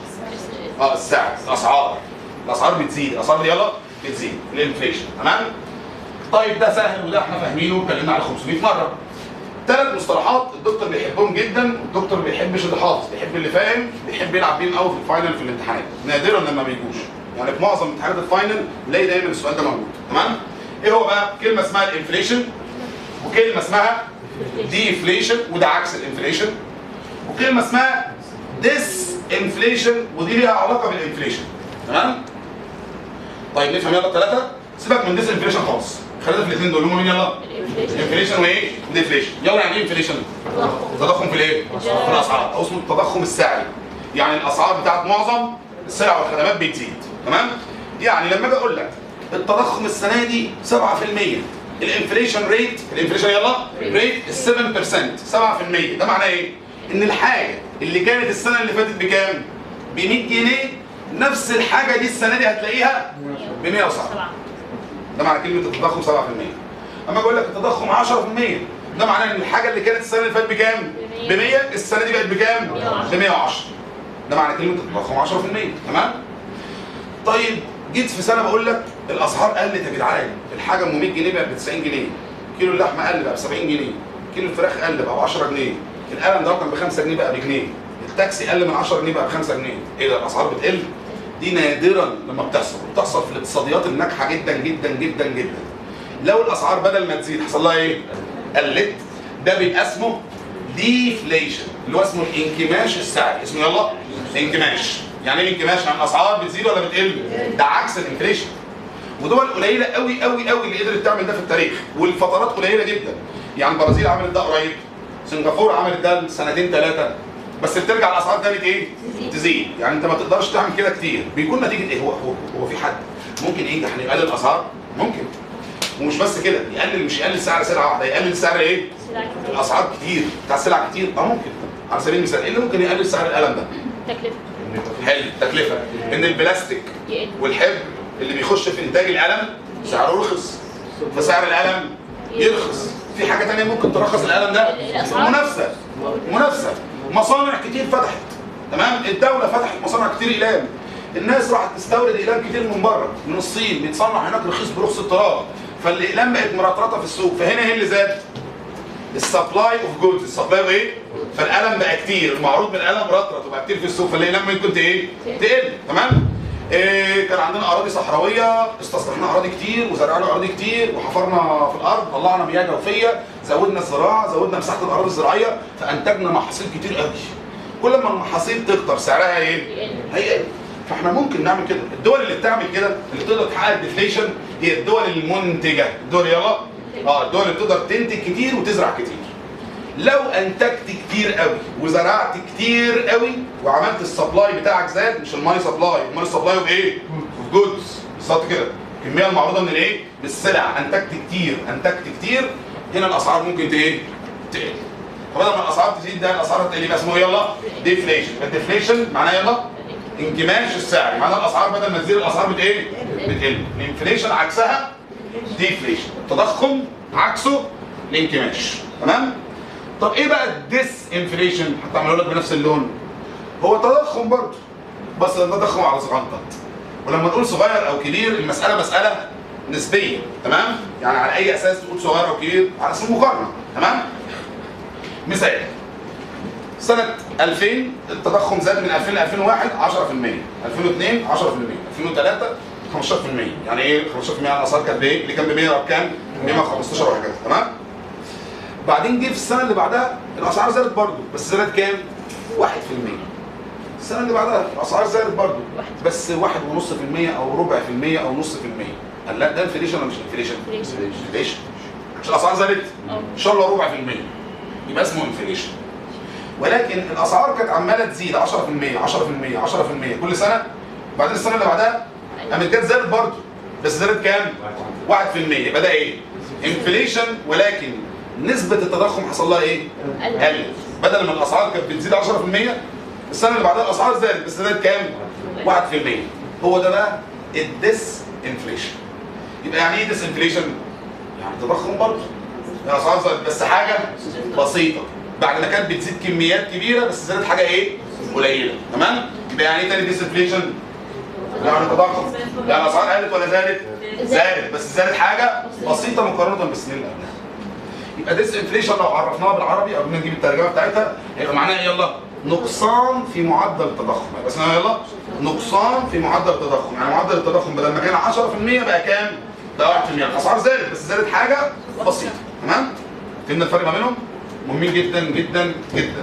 اه السعر الاسعار الاسعار بتزيد الاسعار دي يلا بتزيد الانفليشن تمام طيب ده سهل وده احنا فاهمينه واتكلمنا عليه 500 مره ثلاث مصطلحات الدكتور بيحبهم جدا والدكتور ما بيحبش اللي حافظ بيحب اللي فاهم بيحب يلعب بيهم قوي في الفاينل في الامتحانات نادرا لما بيجوش يعني في معظم امتحانات الفاينل نلاقي دايما السؤال ده موجود تمام ايه هو بقى كلمه اسمها الانفليشن وكلمه اسمها ديفليشن وده عكس الانفليشن وكلمه اسمها ديس انفليشن ودي ليها علاقه بالانفليشن تمام طيب نفهم يلا الثلاثه سيبك من ديس انفليشن خالص خلينا في الاثنين دول هم مين يلا الانفليشن انفليشن وايه وديفليشن يلا يعني ايه انفليشن تضخم في الايه في الاسعار او اسمه التضخم السعري يعني الاسعار بتاعت معظم السلع والخدمات بتزيد تمام يعني لما اجي اقول لك التضخم السنه دي 7% الانفليشن ريت الانفليشن يلا ريت 7% 7% ده معناه ايه ان الحاجه اللي كانت السنه اللي فاتت بكام ب 100 جنيه نفس الحاجه دي السنه دي هتلاقيها ب 107 ده معنى كلمه التضخم 7% اما اقول لك التضخم 10% ده معناه ان الحاجه اللي كانت السنه اللي فاتت بكام ب 100 السنه دي بقت بكام ب 110 ده معنى كلمه التضخم 10% تمام طيب جيت في سنه بقول لك الاسعار قلت يا جدعان الحاجه ام 100 جنيه بقت ب 90 جنيه كيلو اللحمه قل بقى ب 70 جنيه كيلو الفراخ قل بقى ب 10 جنيه القلم ده كان ب 5 جنيه بقى بجنيه التاكسي قل من 10 جنيه بقى ب 5 جنيه ايه ده الاسعار بتقل دي نادرا لما بتحصل بتحصل في الاقتصاديات الناجحه جدا جدا جدا جدا لو الاسعار بدل ما تزيد حصل لها ايه قلت ده بيبقى اسمه ديفليشن اللي هو اسمه الانكماش السعري اسمه يلا انكماش يعني ايه الانكماش يعني الاسعار بتزيد ولا بتقل ده عكس الانفليشن ودول قليله قوي قوي قوي اللي قدرت تعمل ده في التاريخ والفترات قليله جدا يعني البرازيل عملت ده قريب سنغافوره عملت ده سنتين ثلاثه بس بترجع الاسعار تاني ايه؟ تزيد يعني انت ما تقدرش تعمل كده كتير بيكون نتيجه ايه هو هو, هو في حد ممكن ينجح انه يقلل الاسعار ممكن ومش بس كده يقلل مش يقلل سعر سلعه واحده يقلل سعر ايه سلع كتير. الاسعار كتير بتاع السلع كتير اه ممكن على سبيل المثال ايه اللي ممكن يقلل سعر القلم ده تكلفة حلو التكلفه ان البلاستيك يقل والحبر اللي بيخش في انتاج القلم سعره رخص فسعر القلم يرخص في حاجه تانية ممكن ترخص القلم ده الأسعار. منافسه منافسه مصانع كتير فتحت تمام الدوله فتحت مصانع كتير اقلام الناس راحت تستورد اقلام كتير من بره من الصين بيتصنع هناك رخيص برخص التراب فالاقلام بقت مرطرطه في السوق فهنا ايه اللي زاد السبلاي اوف جودز السبلاي ايه فالقلم بقى كتير المعروض من القلم رطرط وبقى كتير في السوق فالاقلام ممكن ت- ايه تقل تمام إيه كان عندنا اراضي صحراويه استصلحنا اراضي كتير وزرعنا اراضي كتير وحفرنا في الارض طلعنا مياه جوفيه زودنا الزراعه زودنا مساحه الاراضي الزراعيه فانتجنا محاصيل كتير قوي كل ما المحاصيل تكتر سعرها ايه يقل هيقل فاحنا ممكن نعمل كده الدول اللي بتعمل كده اللي تقدر تحقق الديفليشن هي الدول المنتجه الدول يلا اه الدول اللي تقدر تنتج كتير وتزرع كتير لو انتجت كتير قوي وزرعت كتير قوي وعملت السبلاي بتاعك زاد مش الماني سبلاي الماني سبلاي بايه جودز بالظبط كده الكميه المعروضه من الايه من السلع انتجت كتير انتجت كتير هنا الاسعار ممكن ت- ايه تقل فبدل ما الاسعار تزيد ده الاسعار تقل يبقى اسمه إيه يلا ديفليشن الديفليشن معناه يلا انكماش السعر معناه الاسعار بدل ما تزيد الاسعار بت ايه بتقل الانفليشن عكسها ديفليشن التضخم عكسه الانكماش تمام طب ايه بقى الديس انفليشن حتى عملوا لك بنفس اللون هو تضخم برضه بس التضخم على صغنطط ولما نقول صغير او كبير المساله مساله نسبيه تمام يعني على اي اساس تقول صغير او كبير على اساس المقارنه تمام مثال سنة 2000 التضخم زاد من 2000 ل 2001 10% 2002 10% 2003 15% يعني ايه 15% على الاسعار كانت بايه؟ اللي كان ب 100 بكام؟ 115 وهكذا تمام؟ بعدين جه في السنة اللي بعدها الاسعار زادت برضه بس زادت كام؟ 1% السنة اللي بعدها الاسعار زادت برضه بس 1.5% او ربع في المية او نص في المية قال لا ده انفليشن ولا مش انفليشن؟ انفليشن. انفليشن مش الاسعار زادت؟ اه ان شاء الله ربع في المية يبقى اسمه انفليشن ولكن الاسعار كانت عماله تزيد 10% 10% 10% كل سنه بعدين السنه اللي بعدها قامت جت زادت برضه بس زادت كام؟ 1% يبقى ده ايه؟ انفليشن ولكن نسبه التضخم حصل لها ايه؟ قل. قلت بدل ما الاسعار كانت بتزيد 10% السنه اللي بعدها الاسعار زادت بس زادت كام؟ 1% هو ده بقى الديس انفليشن يبقى يعني ايه ديس انفليشن؟ يعني تضخم برضه الاسعار زادت بس حاجه بسيطه بعد ما كانت بتزيد كميات كبيره بس زادت حاجه ايه؟ قليله تمام؟ يبقى يعني ايه تاني ديس انفليشن؟ يعني تضخم يعني الاسعار قلت ولا زادت؟ زادت بس زادت حاجه بسيطه مقارنه بالسنين اللي قبلها يبقى ديس انفليشن لو عرفناها بالعربي قبل ما نجيب الترجمه بتاعتها هيبقى معناها ايه يلا؟ نقصان في معدل التضخم يبقى اسمها يلا نقصان في معدل التضخم يعني معدل التضخم بدل ما كان 10% بقى كام؟ بقى 1% الاسعار زادت بس زادت حاجه بسيطه تمام؟ فهمنا الفرق ما بينهم؟ مهمين جدا جدا جدا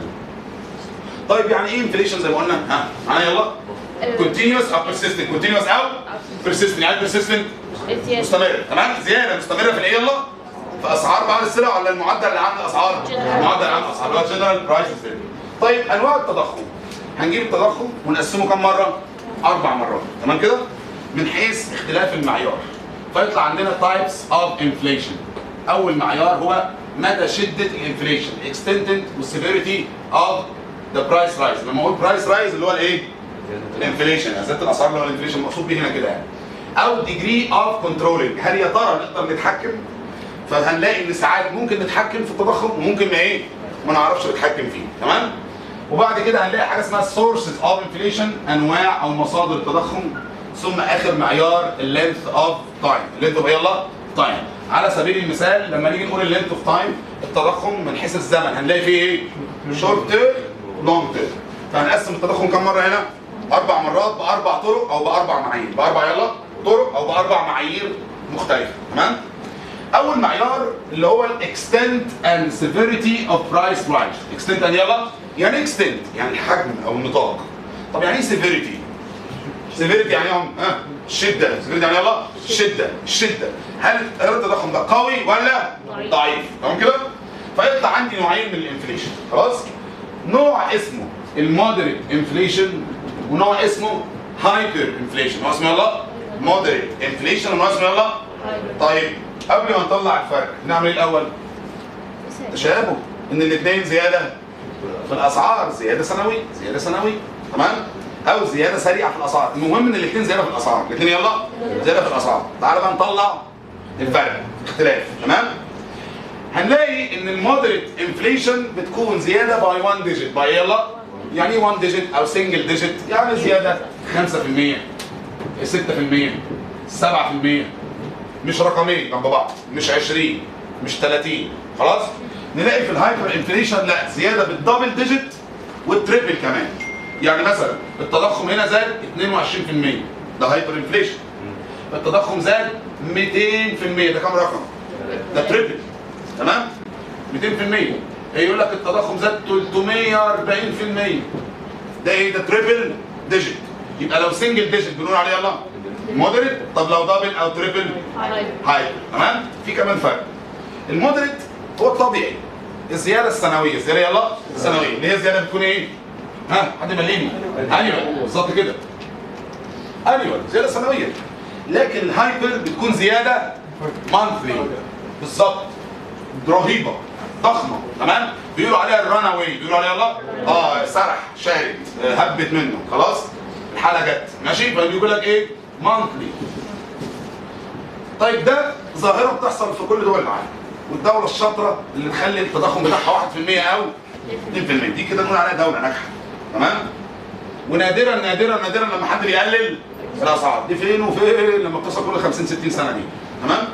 طيب يعني ايه انفليشن زي ما قلنا؟ ها معايا يلا؟ كونتينيوس او بيرسيستنت كونتينيوس او بيرسيستنت يعني بيرسيستنت الزيادة مستمر تمام زياده مستمره في الايه يلا في اسعار بعض السلع ولا المعدل العام للاسعار المعدل العام للاسعار اللي هو جنرال برايس طيب انواع التضخم هنجيب التضخم ونقسمه كم مره اربع مرات تمام كده من حيث اختلاف المعيار فيطلع عندنا تايبس اوف انفليشن اول معيار هو مدى شده الانفليشن اكستنتد والسيفيريتي اوف ذا برايس رايز لما اقول برايس رايز اللي هو الايه الانفليشن يعني زياده الاسعار اللي هو الانفليشن مقصود بيه هنا كده يعني او ديجري اوف كنترولنج هل يا ترى نقدر نتحكم فهنلاقي ان ساعات ممكن نتحكم في التضخم وممكن ما ايه ما نعرفش نتحكم فيه تمام وبعد كده هنلاقي حاجه اسمها سورسز اوف انفليشن انواع او مصادر التضخم ثم اخر معيار اللينث اوف تايم اللينث اوف يلا تايم على سبيل المثال لما نيجي نقول اللينث اوف تايم التضخم من حيث الزمن هنلاقي فيه ايه شورت تيرم لونج تيرم فهنقسم التضخم كم مره هنا اربع مرات باربع طرق او باربع معايير باربع يلا طرق او باربع معايير مختلفه تمام اول معيار اللي هو الاكستنت اند سيفيريتي اوف برايس رايز اكستنت اند يلا يعني اكستنت يعني الحجم او النطاق طب يعني ايه سيفيريتي سيفيريتي يعني يوم ها شده سيفيريتي يعني يلا شده الشده هل التضخم ده قوي ولا ضعيف. ضعيف تمام كده فيطلع عندي نوعين من الانفليشن خلاص نوع اسمه المودريت انفليشن ونوع اسمه هايبر انفليشن هو اسمه يلا مودريت انفليشن وناقص يلا طيب قبل ما نطلع الفرق نعمل ايه الاول؟ تشابه ان الاثنين زياده في الاسعار زياده سنويه زياده سنويه تمام او زياده سريعه في الاسعار المهم ان الاثنين زياده في الاسعار الاثنين يلا زياده في الاسعار تعال بقى نطلع الفرق اختلاف تمام هنلاقي ان المودريت انفليشن بتكون زياده باي 1 ديجيت باي يلا يعني ايه 1 ديجيت او سنجل ديجيت يعني زياده 5% 6% 7% مش رقمين جنب بعض مش 20 مش 30 خلاص نلاقي في الهايبر انفليشن لا زياده بالدبل ديجيت والتريبل كمان يعني مثلا التضخم هنا زاد 22% ده هايبر انفليشن التضخم زاد 200% ده كام رقم؟ ده تريبل تمام 200% يقول لك التضخم زاد 340% ده ايه ده تريبل ديجيت يبقى لو سنجل ديجيت بنقول عليه يلا مودريت طب لو دبل او تريبل هايبر تمام في كمان فرق المودريت هو الطبيعي الزياده السنويه الزياده يلا السنويه اللي هي الزياده بتكون ايه ها حد يمليني انيوال بالظبط كده انيوال زياده سنويه لكن الهايبر بتكون زياده مانثلي بالظبط رهيبه ضخمه تمام بيقولوا عليها الران اواي بيقولوا عليها يلا اه سرح شارد آه، هبت منه خلاص الحاله جت ماشي فبيقول لك ايه مانثلي طيب ده ظاهره بتحصل في كل دول العالم والدوله الشاطره اللي تخلي التضخم بتاعها 1% او 2% دي كده نقول عليها دوله ناجحه تمام ونادرا نادرا نادرا لما حد بيقلل الاسعار دي فين وفين لما بتصل كل 50 60 سنه دي تمام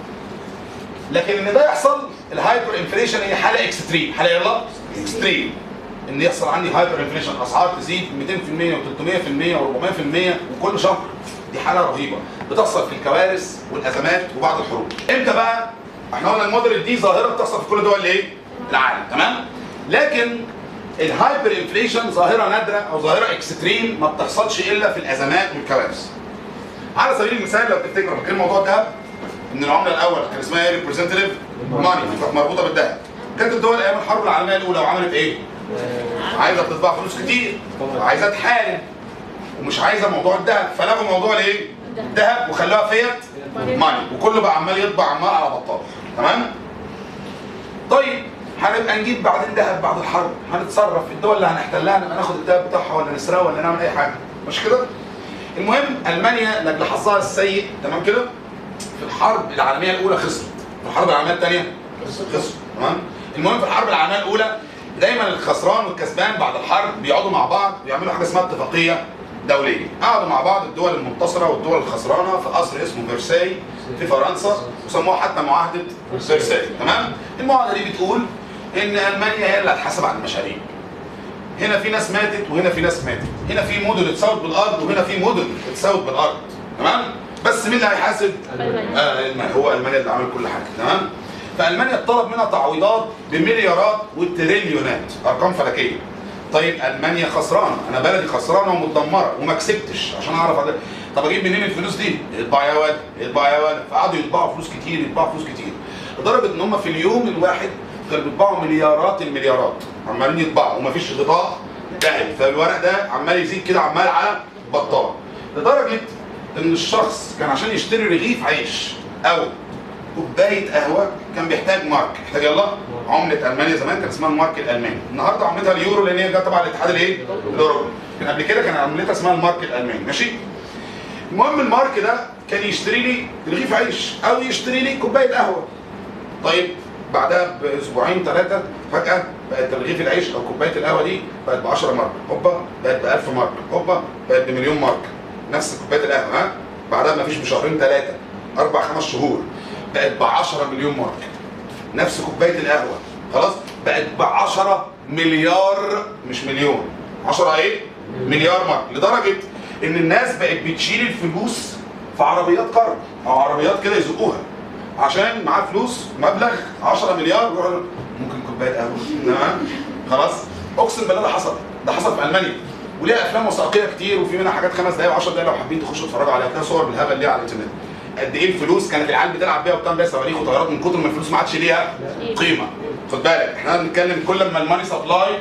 لكن ان ده يحصل الهايبر انفليشن هي حاله اكستريم حاله يلا اكستريم ان يحصل عندي هايبر انفليشن اسعار تزيد 200% و300% و400% وكل شهر دي حاله رهيبه بتحصل في الكوارث والازمات وبعض الحروب امتى بقى احنا قلنا الموديل دي ظاهره بتحصل في كل دول الايه العالم تمام لكن الهايبر انفليشن ظاهره نادره او ظاهره اكستريم ما بتحصلش الا في الازمات والكوارث على سبيل المثال لو تفتكروا فاكرين موضوع الذهب ان العمله الاول كان اسمها ايه ريبريزنتيف ماني كانت مربوطه بالذهب كانت الدول ايام الحرب العالميه الاولى وعملت ايه؟ عايزه تطبع فلوس كتير وعايزه تحارب ومش عايزه موضوع الذهب فلغوا موضوع الايه؟ الذهب وخلوها فيت ماني وكله بقى عمال يطبع عمال على بطال تمام؟ طيب هنبقى نجيب بعدين ذهب بعد الحرب هنتصرف في الدول اللي هنحتلها نبقى ناخد الذهب بتاعها ولا نسرقه ولا نعمل اي حاجه مش كده؟ المهم المانيا لاجل حظها السيء تمام كده؟ في الحرب العالميه الاولى خسرت في الحرب العالميه الثانيه خسروا تمام المهم في الحرب العالميه الاولى دايما الخسران والكسبان بعد الحرب بيقعدوا مع بعض بيعملوا حاجه اسمها اتفاقيه دوليه قعدوا مع بعض الدول المنتصره والدول الخسرانه في قصر اسمه فيرساي في فرنسا وسموها حتى معاهده فيرساي تمام المعاهده دي بتقول ان المانيا هي اللي هتحاسب على المشاريع هنا في ناس ماتت وهنا في ناس ماتت هنا في مدن اتساوت بالارض وهنا في مدن اتساوت بالارض تمام بس مين اللي هيحاسب آه المانيا هو المانيا اللي عمل كل حاجه تمام فالمانيا اتطلب منها تعويضات بمليارات وتريليونات ارقام فلكيه طيب المانيا خسرانه انا بلدي خسرانه ومتدمره وما كسبتش عشان اعرف أد... طب اجيب منين الفلوس دي؟ اطبع يا ولد اطبع يا ولد فقعدوا يطبعوا فلوس كتير يطبعوا فلوس كتير لدرجه ان هم في اليوم الواحد كانوا بيطبعوا مليارات المليارات عمالين يطبعوا ومفيش غطاء ذهبي فالورق ده عمال يزيد كده عمال على بطال لدرجه ان الشخص كان عشان يشتري رغيف عيش او كوبايه قهوه كان بيحتاج مارك يحتاج يلا عمله المانيا زمان كان اسمها المارك الالماني النهارده عملتها اليورو لان هي جت تبع الاتحاد الايه الاوروبي كان قبل كده كان عملتها اسمها المارك الالماني ماشي المهم المارك ده كان يشتري لي رغيف عيش او يشتري لي كوبايه قهوه طيب بعدها باسبوعين ثلاثه فجاه بقت رغيف العيش او كوبايه القهوه دي بقت ب 10 مارك هوبا بقت ب 1000 مارك هوبا بقت بمليون مارك نفس كوبايه القهوه ها بعدها ما فيش بشهرين ثلاثه اربع خمس شهور بقت ب 10 مليون مارك نفس كوبايه القهوه خلاص بقت ب 10 مليار مش مليون 10 ايه مليار مارك لدرجه ان الناس بقت بتشيل الفلوس في عربيات قرض او عربيات كده يزقوها عشان معاه فلوس مبلغ 10 مليار يروح له ممكن كوبايه قهوه تمام خلاص اقسم بالله ده حصل ده حصل في المانيا وليها افلام وثائقيه كتير وفي منها حاجات خمس دقايق و10 دقايق لو حابين تخشوا تتفرجوا عليها هتلاقي صور بالهبل ليها على الانترنت قد ايه الفلوس كانت العيال بتلعب بيها وبتعمل بيها صواريخ وطيارات من كتر ما الفلوس ما عادش ليها قيمه خد بالك احنا بنتكلم كل ما الماني سبلاي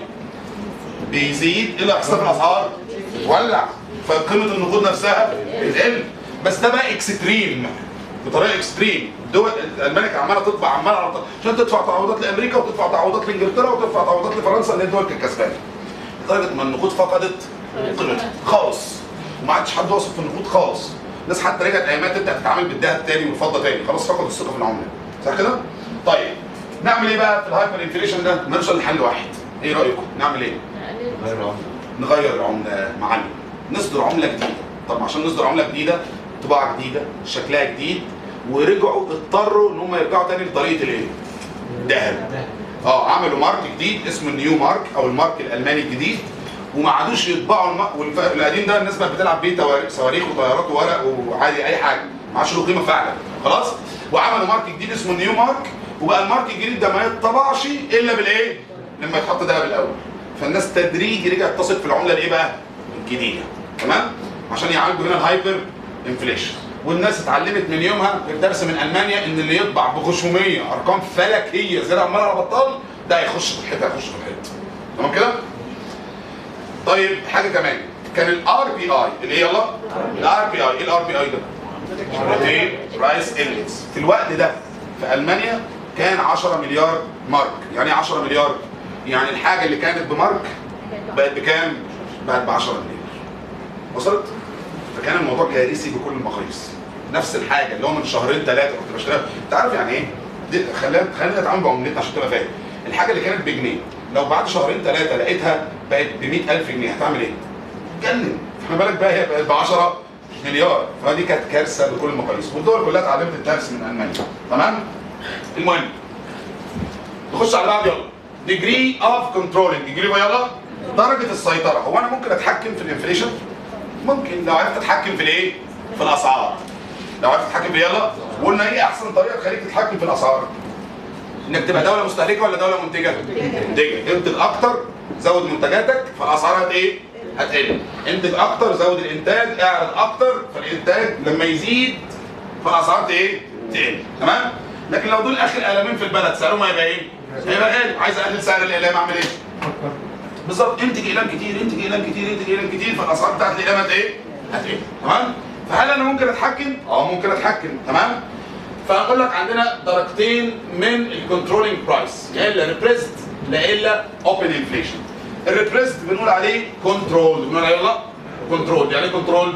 بيزيد ايه اللي هيحصل في الاسعار؟ تولع فقيمه النقود نفسها بتقل بس ده بقى اكستريم بطريقه اكستريم الدول المانيا كانت عماله تطبع عماله على طول عشان تدفع تعويضات لامريكا وتدفع تعويضات لانجلترا وتدفع تعويضات لفرنسا اللي هي الدول كانت كسبانه لدرجه ما النقود فقدت قيمتها خالص وما عادش حد واثق في النقود خالص الناس حتى رجعت ايامات تبدا تتعامل بالذهب تاني والفضه تاني خلاص فقدوا الثقه في العمله صح كده؟ طيب نعمل ايه بقى في الهايبر انفليشن ده؟ نوصل لحل واحد ايه رايكم؟ نعمل ايه؟ نغير العمله معلم نصدر عمله جديده طب عشان نصدر عمله جديده طباعه جديده شكلها جديد ورجعوا اضطروا ان هم يرجعوا تاني لطريقه الايه؟ الذهب اه عملوا مارك جديد اسمه النيو مارك او المارك الالماني الجديد وما عادوش يطبعوا الم... والف... القديم ده الناس بقت بتلعب بيه توار- صواريخ وطيارات وورق وعادي اي حاجه ما عادش له قيمه فعلا خلاص وعملوا مارك جديد اسمه النيو مارك وبقى المارك الجديد ده ما يطبعش الا بالايه؟ لما يتحط دهب الاول فالناس تدريجي رجعت تثق في العمله الايه بقى؟ الجديده تمام؟ عشان يعالجوا هنا الهايبر انفليشن والناس اتعلمت من يومها الدرس من المانيا ان اللي يطبع بغشوميه ارقام فلكيه زي عمال على بطال ده هيخش في الحته هيخش في الحته تمام كده؟ طيب حاجه كمان كان الار بي اي اللي هي يلا الار بي اي ايه الار بي اي ده؟ ريتيل برايس اندكس في الوقت ده في المانيا كان 10 مليار مارك يعني ايه 10 مليار يعني الحاجه اللي كانت بمارك بقت بكام بقت ب 10 مليار وصلت فكان الموضوع كارثي بكل المقاييس نفس الحاجه اللي هو من شهرين ثلاثه كنت بشتريها انت عارف يعني ايه دي خلينا خلينا نتعامل بعملتنا عشان تبقى فاهم الحاجه اللي كانت بجنيه لو بعد شهرين ثلاثه لقيتها بقت ب 100000 جنيه هتعمل ايه؟ تجنن فما بالك بقى هي بقت ب 10 مليار فدي كانت كارثه بكل المقاييس والدول كلها اتعلمت الدرس من المانيا تمام؟ المهم نخش على بعض يلا ديجري اوف كنترولنج ديجري يلا درجه السيطره هو انا ممكن اتحكم في الانفليشن ممكن لو عرفت اتحكم في الايه في الاسعار لو عرفت تتحكم في يلا وقلنا ايه احسن طريقه تخليك تتحكم في الاسعار انك تبقى دوله مستهلكه ولا دوله منتجه منتجه انتج اكتر زود منتجاتك فالاسعار هت ايه هتقل انتج اكتر زود الانتاج اعرض اكتر فالانتاج لما يزيد فالاسعار ت- ايه تقل تمام لكن لو دول اخر قلمين في البلد سعرهم هيبقى ايه هيبقى غالي عايز اقلل سعر الاقلام اعمل ايه بالظبط انتج اقلام كتير انتج اقلام كتير انتج اقلام كتير فالاسعار بتاعت الاقلام هت ايه هتقل تمام فهل انا ممكن اتحكم اه ممكن اتحكم تمام فاقول لك عندنا درجتين من الكنترولينج برايس يا الا ريبريست لا الا اوبن انفليشن الريبريست بنقول عليه كنترول بنقول عليه يلا كنترول يعني ايه كنترول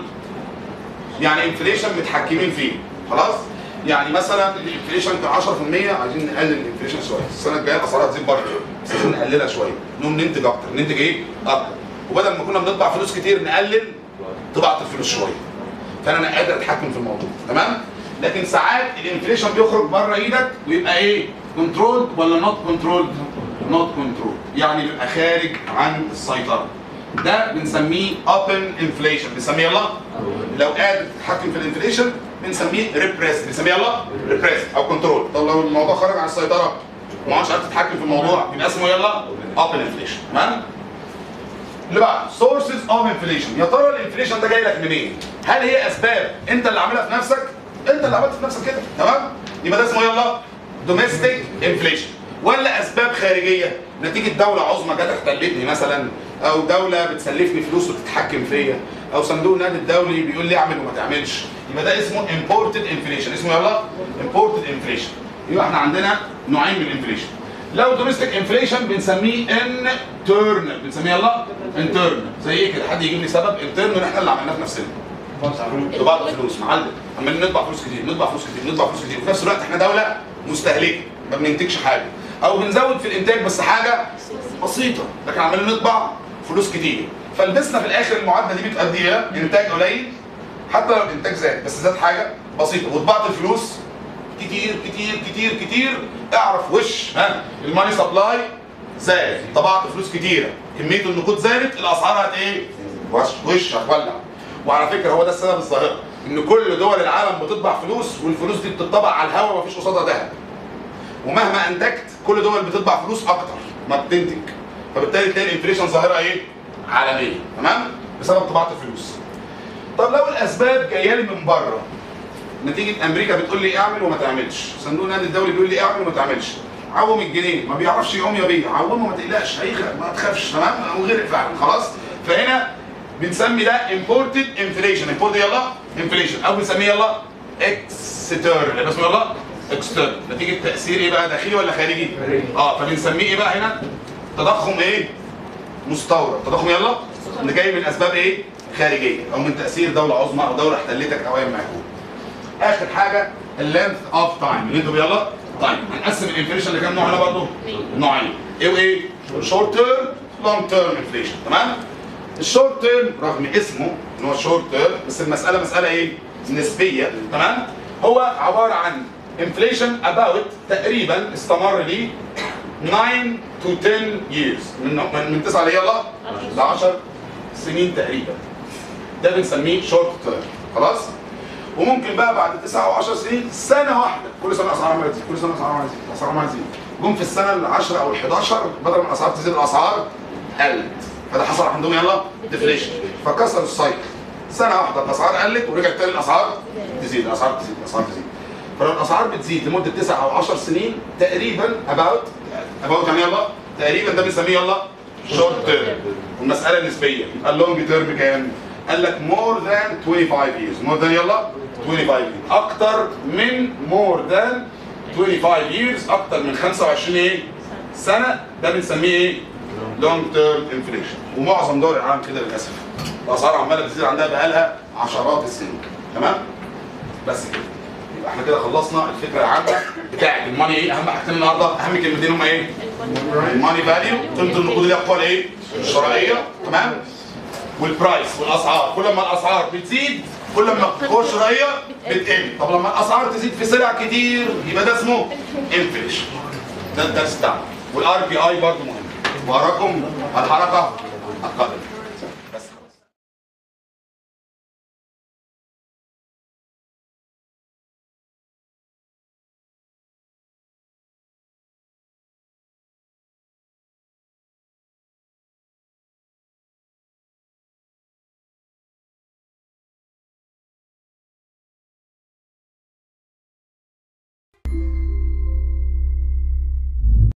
يعني انفليشن متحكمين فيه خلاص يعني مثلا الانفليشن كان 10% عايزين نقلل الانفليشن شويه السنه الجايه الاسعار هتزيد برضه بس عايزين نقللها شويه نقوم ننتج اكتر ننتج ايه اكتر وبدل ما كنا بنطبع فلوس كتير نقلل طبعت الفلوس شويه فانا انا قادر اتحكم في الموضوع تمام لكن ساعات الانفليشن بيخرج بره ايدك ويبقى ايه كنترول ولا نوت كنترول نوت كنترول يعني بيبقى خارج عن السيطره ده بنسميه اوبن انفليشن بنسميه يلا لو قادر تتحكم في الانفليشن بنسميه ريبريس بنسميه يلا ريبريس او كنترول طب لو الموضوع خرج عن السيطره وما عادش عارف تتحكم في الموضوع يبقى اسمه يلا اوبن انفليشن تمام اللي بعد سورسز اوف انفليشن يا ترى الانفليشن ده جاي لك منين؟ هل هي اسباب انت اللي عاملها في نفسك؟ انت اللي عملت في نفسك كده تمام؟ يبقى ده اسمه يلا دوميستيك انفليشن ولا اسباب خارجيه نتيجه دوله عظمى جت احتلتني مثلا او دوله بتسلفني فلوس وتتحكم فيا او صندوق النقد الدولي بيقول لي اعمل وما تعملش يبقى ده اسمه امبورتد انفليشن اسمه يلا امبورتد انفليشن يبقى احنا عندنا نوعين من الانفليشن لو دوميستيك انفليشن بنسميه انترنال بنسميه يلا انترنال زي ايه كده حد يجيب لي سبب انترنال احنا اللي عملناه في نفسنا طباعة فلوس معلم عمالين نطبع فلوس كتير نطبع فلوس كتير نطبع فلوس كتير وفي نفس الوقت احنا دوله مستهلكه ما بننتجش حاجه او بنزود في الانتاج بس حاجه بسيطه لكن عمالين نطبع فلوس كتير فلبسنا في الاخر المعادله دي بتؤدي الى انتاج قليل حتى لو الانتاج زاد بس زاد حاجه بسيطه وطبعت الفلوس كتير كتير كتير كتير اعرف وش ها الماني سبلاي زاد طبعت فلوس كتيره كميه النقود زادت الاسعار هت ايه وش وش هتولع وعلى فكره هو ده السبب الظاهره ان كل دول العالم بتطبع فلوس والفلوس دي بتطبع على الهواء ومفيش قصادها ذهب ومهما انتجت كل دول بتطبع فلوس اكتر ما بتنتج فبالتالي تلاقي الانفليشن ظاهره ايه عالميه تمام بسبب طباعه الفلوس طب لو الاسباب جايه لي من بره نتيجه امريكا بتقول لي اعمل وما تعملش صندوق النقد الدولي بيقول لي اعمل وما تعملش عوم الجنيه ما بيعرفش يعوم يا بيه عومه ما تقلقش هيغرق ما تخافش تمام وغرق فعلا خلاص فهنا بنسمي ده imported inflation imported يلا inflation او بنسميه يلا external اسمه يلا external نتيجه تاثير ايه بقى داخلي ولا خارجي؟ اه فبنسميه ايه بقى هنا؟ تضخم ايه؟ مستورد تضخم يلا اللي جاي من اسباب ايه؟ خارجيه او من تاثير دوله عظمى او دوله احتلتك او ايا ما يكون. اخر حاجه اللينث اوف تايم اللي انتوا يلا تايم هنقسم الانفليشن لكام نوع هنا برضه؟ نوعين ايه وايه؟ شورت تيرم لونج تيرم انفليشن تمام؟ الشورت تيرم رغم اسمه ان هو شورت تيرم بس المساله مساله ايه؟ نسبيه تمام؟ هو عباره عن انفليشن اباوت تقريبا استمر لي 9 to 10 years من من, من 9 يلا ل 10 سنين تقريبا ده بنسميه شورت تيرم خلاص؟ وممكن بقى بعد 9 او 10 سنين سنه واحده كل سنه الاسعار عماله تزيد كل سنه الاسعار عماله تزيد الاسعار عماله تزيد جم في السنه ال 10 او ال 11 بدل ما الاسعار تزيد الاسعار قلت فده حصل عندهم يلا ديفليشن فكسر السايكل سنه واحده الاسعار قلت ورجعت تاني الاسعار تزيد الاسعار تزيد الاسعار تزيد فلو الاسعار بتزيد لمده 9 او 10 سنين تقريبا اباوت اباوت يعني يلا تقريبا ده بنسميه يلا شورت تيرم والمساله نسبيه اللونج تيرم كام؟ قال لك مور ذان 25 years مور ذان يلا 25 years اكتر من مور ذان 25 years اكتر من 25 ايه سنه ده بنسميه ايه لونج تيرم انفليشن ومعظم دول العالم كده للاسف الاسعار عماله بتزيد عندها بقالها عشرات السنين تمام بس كده يبقى احنا كده خلصنا الفكره العامه بتاعت الماني ايه اهم حاجتين النهارده اهم كلمتين هم ايه الماني فاليو قيمه النقود اللي هي القوى الايه الشرائيه تمام والبرايس والاسعار كل ما الاسعار بتزيد كل ما القوه الشرائيه بتقل طب لما الاسعار تزيد في سلع كتير يبقى ده اسمه انفليشن ده الدرس بتاعنا والار بي اي برضه مهم وراكم الحركه القادمه